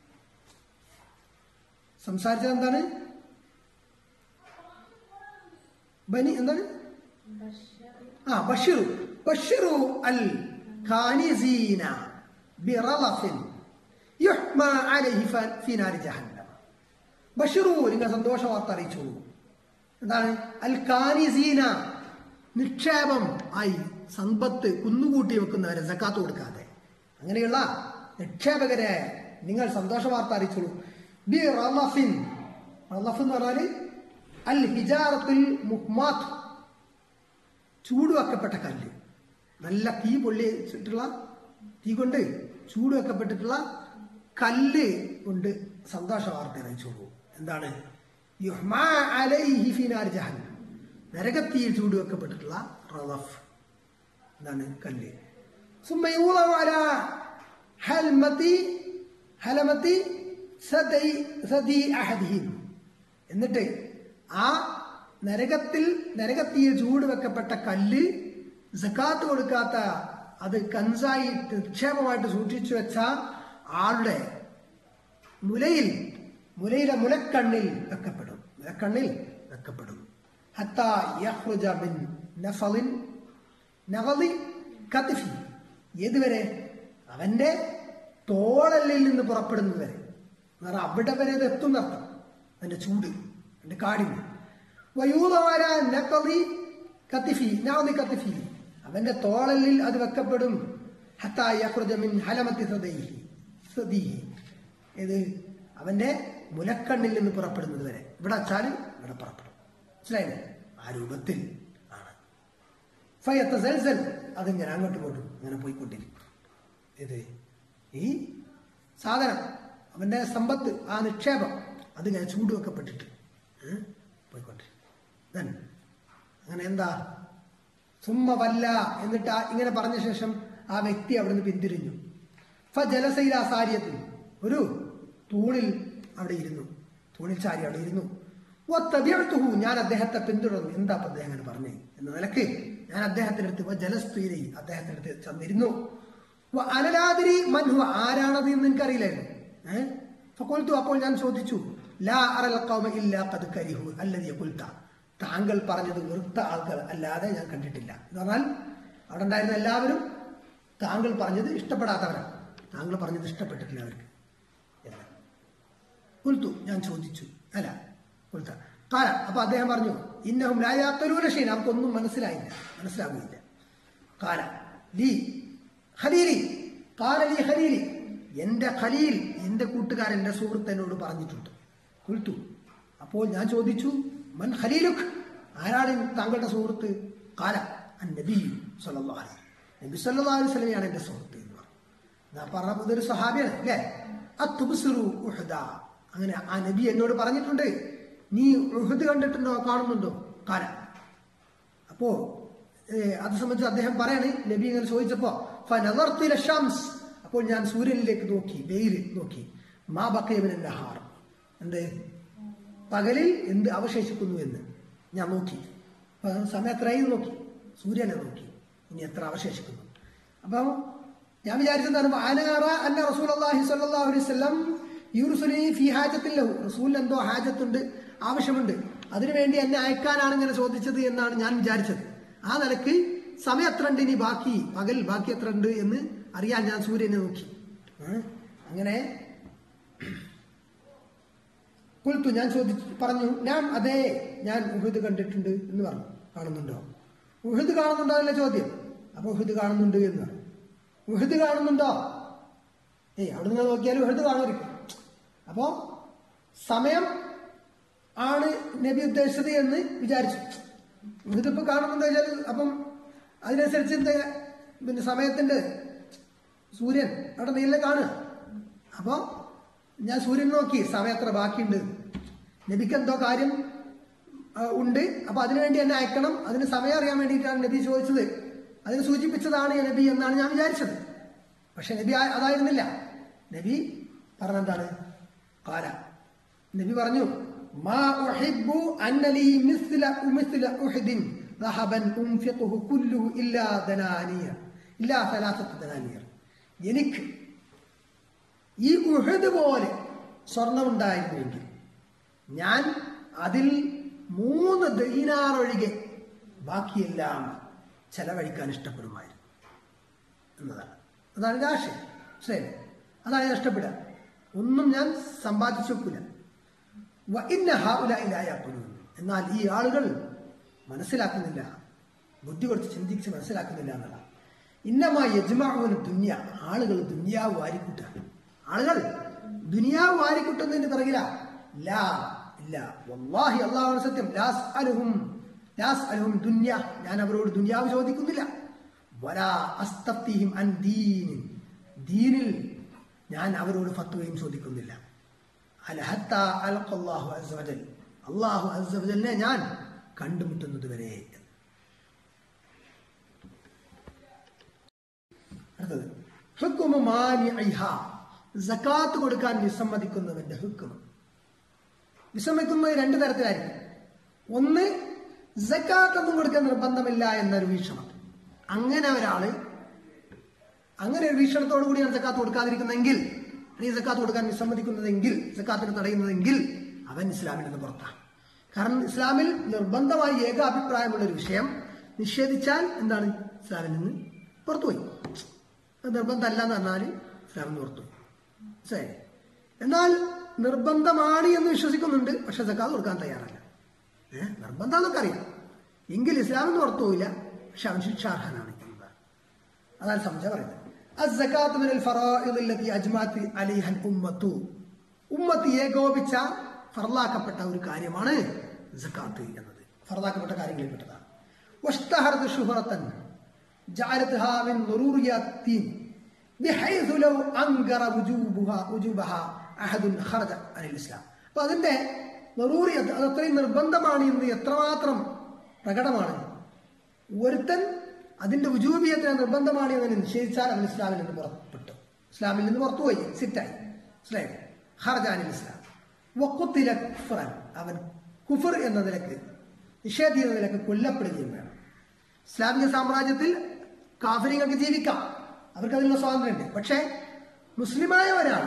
Speaker 1: സംസാരിച്ചത് എന്താണ് ബനി എന്താണ് ആ ബഷിറു ബഷിറു അൽ ഖാനിസീന ബിറലഫിൻ യുഹ്മ അലൈഹി ഫ- ഫീ നാരി ജഹന്നം ബഷിറു നിങ്ങൾ സന്തോഷ വാർത്ത അറിയിച്ചോളൂ എന്താണ് അൽ ഖാനിസീന നിക്ഷേപം ആയി സമ്പത്ത് കുന്നുകൂട്ടി വെക്കുന്നവരെ സക്കാത്ത് കൊടുക്കാതെ അങ്ങനെയുള്ള നിക്ഷേപകരെ നിങ്ങൾ സന്തോഷ വാർത്ത അറിയിച്ചോളൂ ബി റലഫിൻ റലഫ് എന്ന് പറഞ്ഞാൽ അൽ ഹിജാറത്തുൽ മുഹ്മാത്ത് ചൂട് വെക്കപ്പെട്ട കല്ല് നല്ല തീ പൊള്ളിച്ചിട്ടുള്ള തീ കൊണ്ട് ചൂട് വെക്കപ്പെട്ടിട്ടുള്ള കല്ല് കൊണ്ട് സന്തോഷ വാർത്ത അറിയിച്ചോളൂ എന്താണ് യുഹ്മാ അലൈഹി ഫീ നാരി ജഹന്നം നരകത്തിയിൽ ചൂട് വെക്കപ്പെട്ടിട്ടുള്ള റളഫ് എന്താണ് കല്ല് ثم يوضع على حلمة حلمة ثدي ثدي أحدهم എന്നിട്ട് ആ നരകത്തിൽ നരകത്തിയിൽ ചൂട് വെക്കപ്പെട്ട കല്ല് സക്കാത്ത് കൊടുക്കാത്ത അത് കൻസായി നിക്ഷേപമായിട്ട് സൂക്ഷിച്ചു വെച്ച ആളുടെ മുലയിൽ മുലയിലെ മുലക്കണ്ണിൽ വെക്കപ്പെടും മുലക്കണ്ണിൽ വെക്കപ്പെടും ഹത്താ യഖ്റുജ മിൻ നഫലിൻ നഗളി കത്തിഫി ഏതുവരെ അവന്റെ തോളല്ലിൽ നിന്ന് പുറപ്പെടുന്നത് വരെ എന്ന് പറഞ്ഞാൽ അവിടെ വരെ അത് എത്തും എന്നർത്ഥം അതിന്റെ ചൂട് അതിന്റെ കാഠിന്യം വയൂതവാര നക്കതി കത്തിഫി നാവതി കത്തിഫി അവന്റെ തോളലിൽ അത് വെക്കപ്പെടും ഹത്താ യഖ്റുജ മിൻ ഹലമത്തി സദൈഹി സദീഹി ഇത് അവന്റെ മുലക്കണ്ണിൽ നിന്ന് പുറപ്പെടുന്നത് വരെ ഇവിടെ വച്ചാൽ ഇവിടെ പുറപ്പെടും മനസ്സിലായില്ലേ ആ രൂപത്തിൽ ആണ് ഫയത്ത സെൽസൽ അതിങ്ങനെ അങ്ങോട്ടും ഇങ്ങോട്ടും ഇങ്ങനെ പോയിക്കൊണ്ടിരിക്കും ഇത് ഈ സാധനം അവന്റെ സമ്പത്ത് ആ നിക്ഷേപം അതിങ്ങനെ ചൂടുവെക്കപ്പെട്ടിട്ട് ഏ, പോയിക്കൊണ്ടിരിക്കും Then, അങ്ങനെ എന്താ സുമ്മ വല്ല എന്നിട്ട് ആ ഇങ്ങനെ പറഞ്ഞ ശേഷം ആ വ്യക്തി അവിടുന്ന് പിന്തിരിഞ്ഞു ഫ ജലസൈല സാര്യത്തിൽ ഒരു തൂണിൽ അവിടെ ഇരുന്നു തൂണിൽ ചാരി അവിടെ ഇരുന്നു ഒത്തബിയടുത്തുഹു ഞാൻ അദ്ദേഹത്തെ പിന്തുടർന്നു എന്താ അപ്പൊ അദ്ദേഹം അങ്ങനെ പറഞ്ഞേ എന്ന നിലക്ക് ഞാൻ അദ്ദേഹത്തിന്റെ അടുത്ത് ജലസ്ത്രീ അദ്ദേഹത്തിന്റെ അടുത്ത് ചെന്നിരുന്നു വ അനലാതിരി മൻഹു ആരാണത് എന്ന് എനിക്കറിയില്ലായിരുന്നു ഏഹ് ഫക്കൊൽത്തു അപ്പോൾ ഞാൻ ചോദിച്ചു ലാ അറൽ ഖൗമ ഇല്ലാ ഖദ് കരിഹു അല്ലദീ ഖുൽത താങ്കൾ പറഞ്ഞത് വെറുത്ത ആൾക്കാർ അല്ലാതെ ഞാൻ കണ്ടിട്ടില്ല എന്ന് പറഞ്ഞാൽ അവിടെ ഉണ്ടായിരുന്ന എല്ലാവരും താങ്കൾ പറഞ്ഞത് ഇഷ്ടപ്പെടാത്തവരാണ് താങ്കൾ പറഞ്ഞത് ഇഷ്ടപ്പെട്ടിട്ടില്ല അവർക്ക് എന്ന്. കുൽത്തു ഞാൻ ചോദിച്ചു അല്ല കുൽത്ത കാല അപ്പൊ അദ്ദേഹം പറഞ്ഞു ഇന്നഹും ലായാത്തലൂരഷീൻ അവർക്കൊന്നും മനസ്സിലായില്ല മനസ്സിലാകുന്നില്ല കാല ലീ ഖലീലി കാല ലീ ഖലീലി എന്റെ ഖലീൽ എന്റെ കൂട്ടുകാരൻ എന്റെ സുഹൃത്ത് എന്നോട് പറഞ്ഞിട്ടുണ്ട് കുൽത്തു അപ്പോൾ ഞാൻ ചോദിച്ചു മൻ ഖലീലുഖ് ആരാണ് താങ്കളുടെ സുഹൃത്ത് കാല അൻ നബി സല്ലല്ലാഹു അലൈഹി നബി സല്ലല്ലാഹു അലൈഹി വസല്ലമയാണ് എന്റെ സുഹൃത്ത് എന്ന് പറഞ്ഞു ഞാൻ പറഞ്ഞ ഇതൊരു സഹാബിയാണ് അല്ലേ അത്തുബ്സിറു ഉഹ്ദ അങ്ങനെ ആ നബി എന്നോട് പറഞ്ഞിട്ടുണ്ട് നീ ഉഹദ് കണ്ടിട്ടുണ്ടോ കാണുന്നുണ്ടോ കാല അപ്പോ ഏ, അത് സംബന്ധിച്ച് അദ്ദേഹം പറയണേ നബി ഇങ്ങനെ ചോദിച്ചപ്പോ ഫനദർതു ഇല ഷംസ് അപ്പോൾ ഞാൻ സൂര്യനിലേക്ക് നോക്കി വെയില് നോക്കി മാ ബക്കയവൻ നഹാർ എന്ത് പകലിൽ എന്ത് അവശേഷിക്കുന്നു എന്ന് ഞാൻ നോക്കി അപ്പൊ സമയം എത്രയും നോക്കി സൂര്യനെ നോക്കി ഇനി എത്ര അവശേഷിക്കുന്നു അപ്പം ഞാൻ വിചാരിച്ചതാണ് ആനകാറ അന്ന റസൂൽ അള്ളാഹി സല്ലാഹു അലൈഹി സ്വലം യൂറുസുലി ഫി ഹാജത്തിൽ ലഹു റസൂലിന് എന്തോ ഹാജത്തുണ്ട് ആവശ്യമുണ്ട് അതിനുവേണ്ടി എന്നെ അയക്കാനാണ് ഇങ്ങനെ ചോദിച്ചത് എന്നാണ് ഞാൻ വിചാരിച്ചത് ആ നിലക്ക് സമയം എത്ര ഉണ്ട് ഇനി ബാക്കി പകൽ ബാക്കി എത്ര ഉണ്ട് എന്ന് അറിയാൻ ഞാൻ സൂര്യനെ നോക്കി ഏ? അങ്ങനെ കുൽത്തു ഞാൻ ചോദിച്ചു പറഞ്ഞു ഞാൻ അതെ ഞാൻ ഉഹുദ് കണ്ടിട്ടുണ്ട് എന്ന് പറഞ്ഞു കാണുന്നുണ്ടോ ഉഹുദ് കാണുന്നുണ്ടോ അല്ല ചോദ്യം അപ്പൊ ഉഹുദ് കാണുന്നുണ്ട് എന്ന് പറഞ്ഞു ഉഹുദ് കാണുന്നുണ്ടോ ഏയ് അവിടെ നിങ്ങൾ നോക്കിയാൽ ഉഹുദ് കാണുമായിരിക്കും അപ്പോ സമയം ആണ് നബി ഉദ്ദേശിച്ചത് എന്ന് വിചാരിച്ചു ഉഹുദ് ഇപ്പൊ കാണുന്നുണ്ടോ വെച്ചാൽ അപ്പം അതിനനുസരിച്ച് എന്താ പിന്നെ സമയത്തിന്റെ സൂര്യൻ അവിടെ നീലെ കാണുക അപ്പോ ഞാൻ സൂര്യൻ നോക്കി സമയം എത്ര ബാക്കിയുണ്ട് നബിക്ക് എന്തോ കാര്യം ആ, ഉണ്ട് അപ്പൊ അതിനുവേണ്ടി എന്നെ അയക്കണം അതിന് സമയം അറിയാൻ വേണ്ടിയിട്ടാണ് നബി ചോദിച്ചത് അതിന് സൂചിപ്പിച്ചതാണ് ഈ നബി എന്നാണ് ഞാൻ വിചാരിച്ചത് പക്ഷെ നബി ആ- അതായിരുന്നില്ല നബി പറഞ്ഞെന്താണ് കാല നബി പറഞ്ഞു മാ ഉഹിബ്ബു അന്നലി മിസ്ല മിസ്ല ഉഹദിൻ ذهبا أنفقه كله إلا دنانير إلا ثلاثة دنانير എനിക്ക് ഈ ഉഹദ് പോലെ സ്വർണം ഉണ്ടായിരുന്നുവെങ്കിൽ ഞാൻ അതിൽ മൂന്ന് ദൈനാർ ഒഴികെ ബാക്കിയെല്ലാം ചെലവഴിക്കാൻ ഇഷ്ടപ്പെടുമായിരുന്നു എന്നതാണ് അതാണ് എൻ്റെ ആശയം ശരി അതാണ് ഞാൻ ഇഷ്ടപ്പെടുക ഒന്നും ഞാൻ സമ്പാദിച്ചു വെക്കില്ല വ ഇന്ന ഹാഉലാഇലായ യഖൂലൂൻ. എന്നാൽ ഈ ആളുകൾ മനസ്സിലാക്കുന്നില്ല ബുദ്ധി കൊടുത്ത് ചിന്തിച്ച് മനസ്സിലാക്കുന്നില്ല എന്നല്ല ഇന്നമാ യജ്മാവുന ദുന്യ ആളുകൾ ദുന്യാവ് വാരിക്കൂട്ടാണ് ആളുകൾ ദുനിയാവ് വാരിക്കൂട്ടുന്നതിന്റെ പിറകില ലാ ഇല്ല വല്ലാഹി അള്ളാഹു സത്യം ലാസ് അലുഹും ലാസ് അലുഹും ദുന്യ ഞാൻ അവരോട് ദുനിയാവ് ചോദിക്കുന്നില്ല വലാ അസ്തഫ്തിഹിം അൻ ദീനിൻ ദീനിൽ ഞാൻ അവരോട് ഫത്വയും ചോദിക്കുന്നില്ല അൽ ഹത്ത അൽഖല്ലാഹു അസ്സ വജൽ അല്ലാഹു അസ്സ വജലിനെ ഞാൻ കണ്ടുമുട്ടുന്നത് വരെ അടുത്തത് ഹുക്കുമു മാനിഇഹ സകാത്ത് കൊടുക്കാൻ വിസമ്മതിക്കുന്നവന്റെ ഹുക്കും വിസമ്മതിക്കുന്നത് രണ്ട് തരത്തിലായിരിക്കും ഒന്ന് സക്കാത്ത് ഒന്നും കൊടുക്കാൻ നിർബന്ധമില്ല എന്നൊരു വീക്ഷണം അങ്ങനെ ഒരാള് അങ്ങനെ ഒരു വീക്ഷണത്തോടു കൂടിയാണ് സക്കാത്ത് കൊടുക്കാതിരിക്കുന്നതെങ്കിൽ അല്ലെങ്കിൽ സക്കാത്ത് കൊടുക്കാൻ വിസമ്മതിക്കുന്നതെങ്കിൽ സക്കാത്തിന് തടയുന്നതെങ്കിൽ അവൻ ഇസ്ലാമിൽ നിന്ന് പുറത്താണ് കാരണം ഇസ്ലാമിൽ നിർബന്ധമായി ഏക അഭിപ്രായമുള്ള ഒരു വിഷയം നിഷേധിച്ചാൽ എന്താണ് ഇസ്ലാമിൽ നിന്ന് പുറത്തുപോയി അത് നിർബന്ധമല്ല എന്ന് പറഞ്ഞാൽ ഇസ്ലാം നിർത്തും ശരി എന്നാൽ നിർബന്ധമാണ് എന്ന് വിശ്വസിക്കുന്നുണ്ട് പക്ഷെ സക്കാത്ത് കൊടുക്കാൻ തയ്യാറല്ല ഏഹ് നിർബന്ധം എന്നൊക്കെ അറിയാം എങ്കിൽ ഇസ്ലാം എന്ന് പുറത്തു പോയില്ല പക്ഷെ അവൻ ശിക്ഷാർഹനാണ് എന്നതാണ് അതാണ് സംശയം പറയുന്നത് الزكاة من الفرائض التي أجمعت عليها الأمة ഉമ്മത്ത് ഏകോപിച്ച ഫറലാക്കപ്പെട്ട ഒരു കാര്യമാണ് സക്കാത്ത് എന്നത് ഫറലാക്കപ്പെട്ട കാര്യങ്ങളിൽ പെട്ടതാണ് واشتهرت شهرة جعلتها من ضروريات الدين بحيث لو أنكر وجوبها وجوبها أحد خرج عن الإسلام അപ്പോൾ അതിൻ്റെ നെറൂറിയത്ത് അത് അത്രയും നിർബന്ധമാണ് എന്ന് എത്രമാത്രം പ്രകടമാണ് ഒരുത്തൻ അതിന്റെ ഉജൂബിയത്തിന് നിർബന്ധമാണ് എന്ന് നിശ്ചയിച്ചാൽ അവൻ ഇസ്ലാമിൽ നിന്ന് പുറപ്പെട്ടു ഇസ്ലാമിൽ നിന്ന് പുറത്തുപോയി സിറ്റായി മനസ്സിലായി ഹർജാനിൽ ഇസ്ലാം വക്കുത്തില കുഫറൻ അവൻ കുഫർ എന്ന നിലക്ക് നിഷേധി എന്ന നിലക്ക് കൊല്ലപ്പെടുകയും വേണം ഇസ്ലാമിക സാമ്രാജ്യത്തിൽ കാഫര്യങ്ങൾക്ക് ജീവിക്കാം അവർക്ക് അതിനുള്ള സ്വാതന്ത്ര്യമുണ്ട് പക്ഷേ മുസ്ലിമായ ഒരാൾ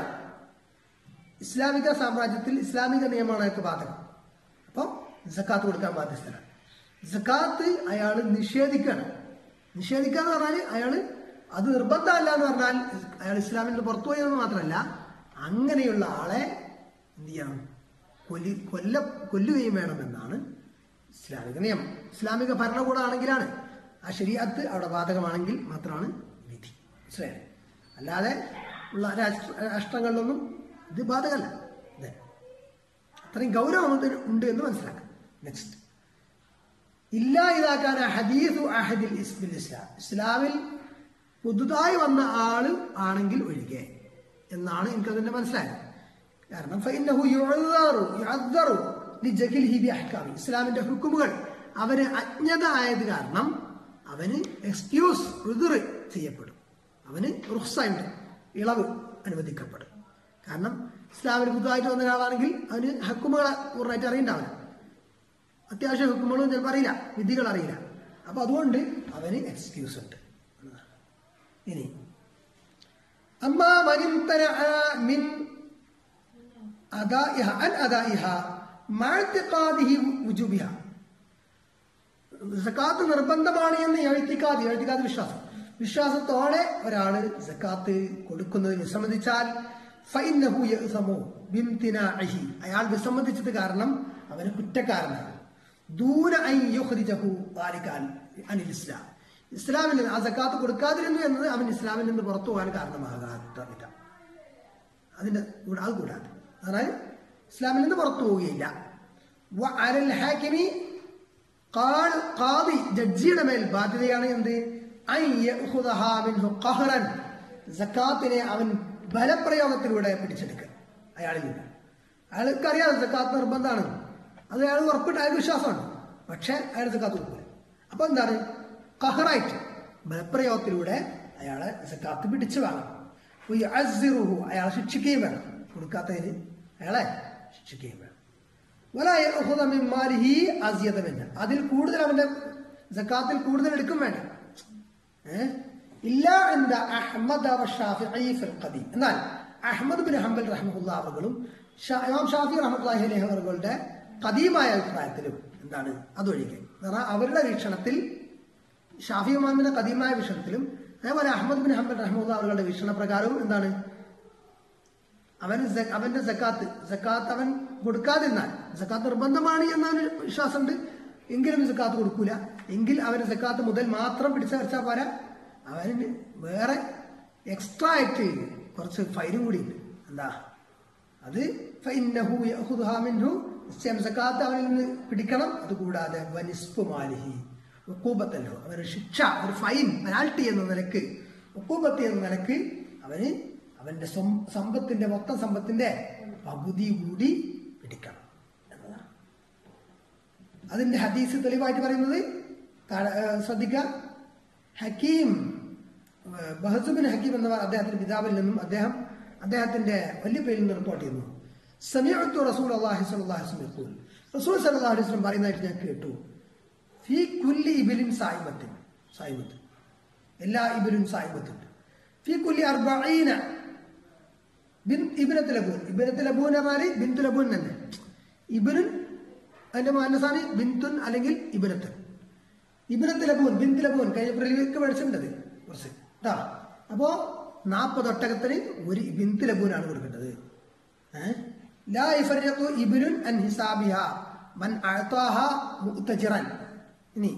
Speaker 1: ഇസ്ലാമിക സാമ്രാജ്യത്തിൽ ഇസ്ലാമിക നിയമമാണ് അയാൾക്ക് ബാധകം അപ്പോൾ സക്കാത്ത് കൊടുക്കാൻ ബാധ്യസ്ഥനാണ് സക്കാത്ത് അയാൾ നിഷേധിക്കണം നിഷേധിക്കുക എന്ന് പറഞ്ഞാൽ അയാൾ അത് നിർബന്ധമല്ല എന്ന് പറഞ്ഞാൽ അയാൾ ഇസ്ലാമിൽ നിന്ന് പുറത്തു പോയെന്ന് മാത്രമല്ല അങ്ങനെയുള്ള ആളെ എന്ത് ചെയ്യണം കൊല്ലി കൊല്ല കൊല്ലുകയും വേണമെന്നാണ് ഇസ്ലാമിക നിയമം ഇസ്ലാമിക ഭരണകൂടമാണെങ്കിലാണ് ആ ശരീരത്ത് അവിടെ ബാധകമാണെങ്കിൽ മാത്രമാണ് വിധി മനസ്സിലായത് അല്ലാതെ ഉള്ള രാഷ്ട്ര രാഷ്ട്രങ്ങളിലൊന്നും ഇത് ബാധകമല്ല അതെ അത്രയും ഗൗരവം ഇതിന് ഉണ്ട് എന്ന് മനസ്സിലാക്കാം നെക്സ്റ്റ് ഇല്ല ഇതാക്കാൻ ഹദീസു അഹദിൽ ഇസ്മിൽ ഇസ്ലാം ഇസ്ലാമിൽ പുതുതായി വന്ന ആള് ആണെങ്കിൽ ഒഴികെ എന്നാണ് എനിക്കതിന്റെ മനസ്സിലായത് കാരണം ഫൈനഹു യുഅദ്ദറു യുഅദ്ദറു ലിജഹ്ലിഹി ബിഅഹ്കാമി ഇസ്ലാമിന്റെ ഹുക്കുമുകൾ അവന് അജ്ഞത ആയത് കാരണം അവന് എക്സ്ക്യൂസ് ഉദുറ് ചെയ്യപ്പെടും അവന് റുഹ്സുണ്ട് ഇളവ് അനുവദിക്കപ്പെടും കാരണം ഇസ്ലാമിൽ പുതുതായിട്ട് വന്ന ഒരാളാണെങ്കിൽ അവന് ഹക്കുമുകളെ പൂർണ്ണമായിട്ട് അറിയണ്ടാവില്ല അത്യാവശ്യം ഹുക്കുമുകളും ചിലപ്പോൾ അറിയില്ല വിധികൾ അറിയില്ല അപ്പൊ അതുകൊണ്ട് അവന് എക്സ്ക്യൂസ് ഉണ്ട് എന്നതാണ്. ഇനി അമ്മാ മനിന്തന മിൻ അദാഇഹ അൻ അദാഇഹ മഅ്തിഖാദിഹി വുജൂബിഹ സക്കാത്ത് നിർബന്ധമാണ് എന്ന് എഴുത്തിക്കാതി എഴുത്തിക്കാതി വിശ്വാസം വിശ്വാസത്തോടെ ഒരാൾ സക്കാത്ത് കൊടുക്കുന്നത് വിസമ്മതിച്ചാൽ ഫൈനഹു യഅ്സമു ബിംതിനാഇഹി അയാൾ വിസമ്മതിച്ചത് കാരണം അവന് കുറ്റക്കാരനാണ് ദൂര ഐ യുഖ്രിജഹു ദാലികാൻ അനിൽ ഇസ്ലാം ഇസ്ലാമിൽ നിന്ന് ആ സക്കാത്ത് കൊടുക്കാതിരുന്നു എന്നത് അവൻ ഇസ്ലാമിൽ നിന്ന് പുറത്തു പോകാൻ കാരണമാകാത്ത വിധം അതിന്റെ കൂടെ അത് കൂടാതെ അതായത് ഇസ്ലാമിൽ നിന്ന് പുറത്തു പോവുകയില്ല വ അലൽ ഹാക്കിമി ഖാൾ ഖാദി ജഡ്ജിയുടെ മേൽ ബാധ്യതയാണ് എന്ത് ഐ യഖുദഹ മിൻഹു ഖഹ്റൻ സക്കാത്തിനെ അവൻ ബലപ്രയോഗത്തിലൂടെ പിടിച്ചെടുക്കുക അയാളിൽ നിന്ന് അയാൾക്ക് അറിയാതെ സക്കാത്ത് നിർബന്ധമാണ് അത് അയാൾ ഉറപ്പിട്ട് അയാൾ വിശ്വാസമാണ് പക്ഷെ അയാൾ സക്കാത്ത് കൊടുക്കില്ല അപ്പൊ എന്താണ് ഖഹറായിട്ട് ബലപ്രയോഗത്തിലൂടെ അയാളെ സക്കാത്ത് പിടിച്ചു വേണം അസിറുഹു അയാളെ ശിക്ഷിക്കുകയും വേണം കൊടുക്കാത്തതിന് അയാളെ ശിക്ഷിക്കുകയും വേണം വലാഹുദ മിമ്മാലിഹി അസിയതമെന്ന് അതിൽ കൂടുതൽ അവന്റെ സക്കാത്തിൽ കൂടുതൽ എടുക്കും വേണ്ട ഏഹ് ഇല്ല എന്താ അഹമ്മദ് അവ ഷാഫി ഫിൽ ഖദീം എന്നാൽ അഹമ്മദ് ബിൻ ഹംബൽ റഹ്മുല്ല അവர்களுം ഷാ- ഇമാം ഷാഫി റഹ്മത്തുള്ളാഹി അലൈഹി അവர்களுടെ കദീമായ അഭിപ്രായത്തിലും എന്താണ് അതൊഴികെ എന്ന് പറഞ്ഞാൽ അവരുടെ വീക്ഷണത്തിൽ ഷാഫി ഇമാമിന്റെ കദീമായ വീക്ഷണത്തിലും അതേപോലെ അഹമ്മദ് ബിൻ ഹംബൽ റഹ്മുല്ല അവരുടെ വീക്ഷണ പ്രകാരവും എന്താണ് അവന് സ- അവന്റെ സക്കാത്ത് സക്കാത്ത് അവൻ കൊടുക്കാതിരുന്നാൽ സക്കാത്ത് നിർബന്ധമാണ് എന്നവന് വിശ്വാസമുണ്ട് എങ്കിലും സക്കാത്ത് കൊടുക്കൂല എങ്കിൽ അവന് സക്കാത്ത് മുതൽ മാത്രം പിടിച്ചു വരച്ചാൽ പോരാ അവന് വേറെ എക്സ്ട്രാ ആയിട്ട് കുറച്ച് ഫൈനും കൂടി ഉണ്ട് എന്താ അത് ഫൈനഹു യഖുദുഹാ മിൻഹു നിശ്ചയം സക്കാത്ത് അവനിൽ നിന്ന് പിടിക്കണം അതുകൂടാതെ വനിസ്പു മാലിഹി ഉക്കൂബത്തല്ലോ അവന് ശിക്ഷ ഒരു ഫൈൻ പെനാൽറ്റി എന്ന നിലക്ക് ഉക്കൂബത്ത് എന്ന നിലക്ക് അവന് അവന്റെ സ്വം- സമ്പത്തിന്റെ മൊത്തം സമ്പത്തിന്റെ പകുതി കൂടി പിടിക്കണം എന്നതാണ് അതിന്റെ ഹദീസ് തെളിവായിട്ട് പറയുന്നത് താഴെ, ഏ, ശ്രദ്ധിക്കുക ഹക്കീം ഏ, ബഹസുബിൻ ഹക്കീം എന്ന അദ്ദേഹത്തിന്റെ പിതാവിൽ നിന്നും അദ്ദേഹം അദ്ദേഹത്തിന്റെ വലിയ പേരിൽ നിന്ന് റിപ്പോർട്ട് ചെയ്യുന്നു സമീഅത്തു റസൂൽ അള്ളാഹി സ്വല്ലല്ലാഹു അലൈഹി വസല്ലം യഖൂൽ. റസൂൽ സല്ലല്ലാഹു അലൈഹി വസല്ലം പറയുന്നതായിട്ട് ഞാൻ കേട്ടു ഫീ കുല്ലി ഇബിലിൻ സായിബത്തിൻ സായിബത്ത് എല്ലാ ഇബിലും സായിബത്തുണ്ട് ഫീ കുല്ലി അർബഈന ബിൻ ഇബിനത്ത് ലബൂൻ ഇബിനത്ത് ലബൂൻ എന്ന് പറഞ്ഞാൽ ബിന്ദു ലബൂൻ തന്നെ ഇബിനുൻ അതിന്റെ മാനസാണ് ബിന്തുൻ അല്ലെങ്കിൽ ഇബിനത്ത് ഇബിനത്ത് ലബൂൻ ബിന്ദു ലബൂൻ കഴിഞ്ഞ പ്രിലേക്ക് പഠിച്ചിട്ടുണ്ട് കുറച്ച് കേട്ടാ അപ്പോ നാൽപ്പത് ഒട്ടകത്തിന് ഒരു ബിന്ത് ലബൂനാണ് കൊടുക്കേണ്ടത് ഏഹ്? ലാ യഫർഖു ഇബ്നുൻ അൻ ഹിസാബിഹ മൻ അഅതാഹ മുഅ്തജിറൻ ഇനി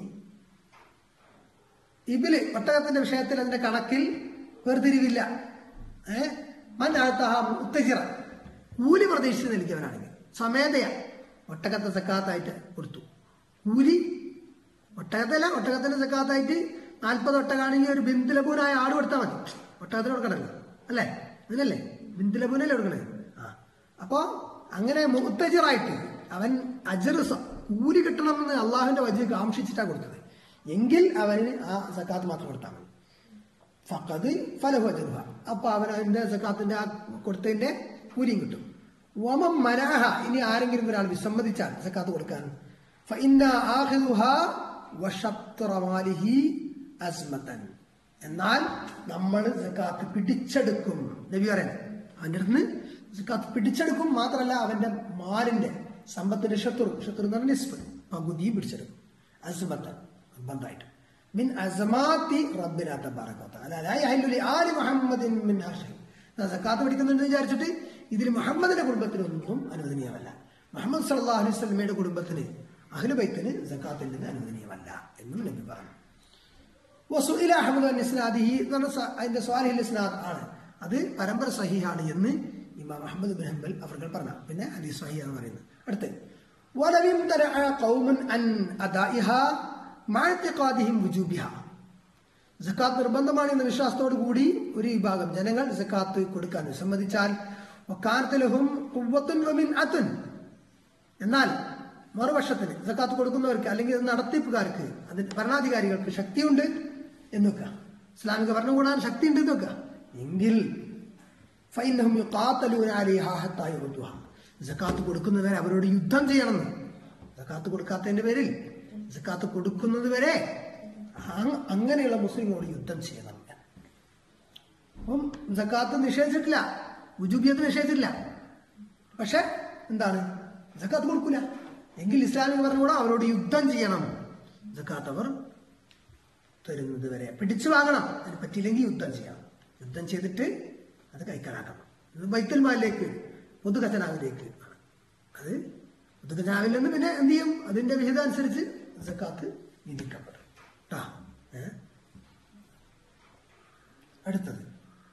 Speaker 1: ഇബില് ഒട്ടകത്തിന്റെ വിഷയത്തിൽ അതിന്റെ കണക്കിൽ വേർതിരിവില്ല ഏഹ് മൻ അഅതാഹ മുഅ്തജിറൻ കൂലി പ്രതീക്ഷിച്ച് നൽകിയവനാണെങ്കിൽ സ്വമേധയ ഒട്ടകത്തെ സക്കാത്തായിട്ട് കൊടുത്തു കൂലി ഒട്ടകത്തല്ല ഒട്ടകത്തിന്റെ സക്കാത്തായിട്ട് നാൽപ്പത് ഒട്ടകാണെങ്കിൽ ഒരു ബിന്ദുലപൂനായ ആട് കൊടുത്താൽ മതി ഒട്ടകത്തിന് കൊടുക്കണല്ലോ അല്ലേ അതിനല്ലേ ബിന്ദുലപൂനല്ലേ കൊടുക്കണേ ആ അപ്പോ അങ്ങനെ മുത്തജിറായിട്ട് അവൻ അജർ സ- കൂലി കിട്ടണമെന്ന് അള്ളാഹുവിന്റെ വജ് കാംക്ഷിച്ചിട്ടാണ് കൊടുത്തത് എങ്കിൽ അവന് ആ സക്കാത്ത് മാത്രം കൊടുത്താൽ മതി ഫക്കത് ഫലഹു അജറുഹ അപ്പൊ അവൻ അതിന്റെ സക്കാത്തിന്റെ ആ കൊടുത്തതിന്റെ കൂലിയും കിട്ടും വമം മനാഹ ഇനി ആരെങ്കിലും ഒരാൾ വിസമ്മതിച്ചാൽ സക്കാത്ത് കൊടുക്കാൻ ഫഇന്ന ആഖിദുഹ വശത്ര മാലിഹി അസ്മതൻ എന്നാൽ നമ്മൾ സക്കാത്ത് പിടിച്ചെടുക്കും നബി പറയുന്നത് അവന്റെ അടുത്ത് സക്കാത്ത് പിടിച്ചെടുക്കും മാത്രമല്ല അവന്റെ മാലിന്റെ സമ്പത്തിന്റെ ശത്രു ശത്രു എന്ന് പറഞ്ഞാൽ നിസ്ബ് പകുതി പിടിച്ചെടുക്കും അസ്മത്തൻ നിർബന്ധമായിട്ട് മിൻ അസമാത്തി റബ്ബിന തബാറക വതആല ലാ യഹല്ലു ലി ആലി മുഹമ്മദിൻ മിൻ ഹർഷ സക്കാത്ത് പിടിക്കുന്നുണ്ട് വിചാരിച്ചിട്ട് ഇതിൽ മുഹമ്മദിന്റെ കുടുംബത്തിനൊന്നും അനുവദനീയമല്ല മുഹമ്മദ് സല്ലല്ലാഹു അലൈഹി വസല്ലമയുടെ കുടുംബത്തിന് അഹ്ലുബൈത്തിന് സക്കാത്തിൽ നിന്ന് അനുവദനീയമല്ല എന്നും നബി പറഞ്ഞു വസുഇല അഹമ്മദ് അൻ ഇസ്നാദിഹി എന്ന് പറഞ്ഞ സ- അതിന്റെ സ്വാലിഹിൽ ഇസ്നാദ് ആണ് അത് പരമ്പര സഹിഹാണ് എന്ന് ഇമാം അഹമ്മദ് ബിൻ ഹംബൽ അവർ പറഞ്ഞു പിന്നെ ഹദീസ് സഹി എന്ന് പറയുന്നത് അടുത്ത് ولم يمتنع قوم عن أدائها مع اعتقادهم وجوبها സക്കാത്ത് നിർബന്ധമാണ് എന്ന വിശ്വാസത്തോടു കൂടി ഒരു വിഭാഗം ജനങ്ങൾ സക്കാത്ത് കൊടുക്കാൻ വിസമ്മതിച്ചാൽ വക്കാനത്തിലഹും കുവ്വത്തുൻ വമിൻ അതുൻ എന്നാൽ മറുപക്ഷത്തിന് സക്കാത്ത് കൊടുക്കുന്നവർക്ക് അല്ലെങ്കിൽ അത് നടത്തിപ്പുകാർക്ക് അതിന് ഭരണാധികാരികൾക്ക് ശക്തിയുണ്ട് എന്ന് വെക്കുക ഇസ്ലാമിക ഭരണകൂടാൻ ശക്തി ഉണ്ട് എന്ന് വെക്കുക എങ്കിൽ ഫൈനഹും യുഖാത്തലൂന അലൈഹാ ഹത്താ യുറുദ്ദുഹ. സക്കാത്ത് കൊടുക്കുന്നവരെ അവരോട് യുദ്ധം ചെയ്യണമെന്ന് സക്കാത്ത് കൊടുക്കാത്തതിന്റെ പേരിൽ സക്കാത്ത് കൊടുക്കുന്നത് വരെ ആ- അങ്ങനെയുള്ള മുസ്ലിങ്ങളോട് യുദ്ധം ചെയ്യണം അപ്പം സക്കാത്ത് നിഷേധിച്ചിട്ടില്ല ഉജുബിയത്ത് നിഷേധിച്ചിട്ടില്ല പക്ഷെ എന്താണ് സക്കാത്ത് കൊടുക്കൂല എങ്കിൽ ഇസ്ലാമിക ഭരണകൂടം അവരോട് യുദ്ധം ചെയ്യണം സക്കാത്ത് അവർ തരുന്നത് വരെ പിടിച്ചു വാങ്ങണം അതിന് പറ്റിയില്ലെങ്കിൽ യുദ്ധം ചെയ്യണം യുദ്ധം ചെയ്തിട്ട് അത് കൈക്കലാക്കണം ഇത് ബൈത്തുൽ മാലിലേക്ക് പൊതു ഖജനാവിലേക്ക് ആണ് അത് പൊതു ഖജനാവിൽ നിന്ന് പിന്നെ എന്ത് ചെയ്യും അതിന്റെ വിഹിതം അനുസരിച്ച് സക്കാത്ത് വിധിക്കപ്പെടും കേട്ടാ ഏ? അടുത്തത്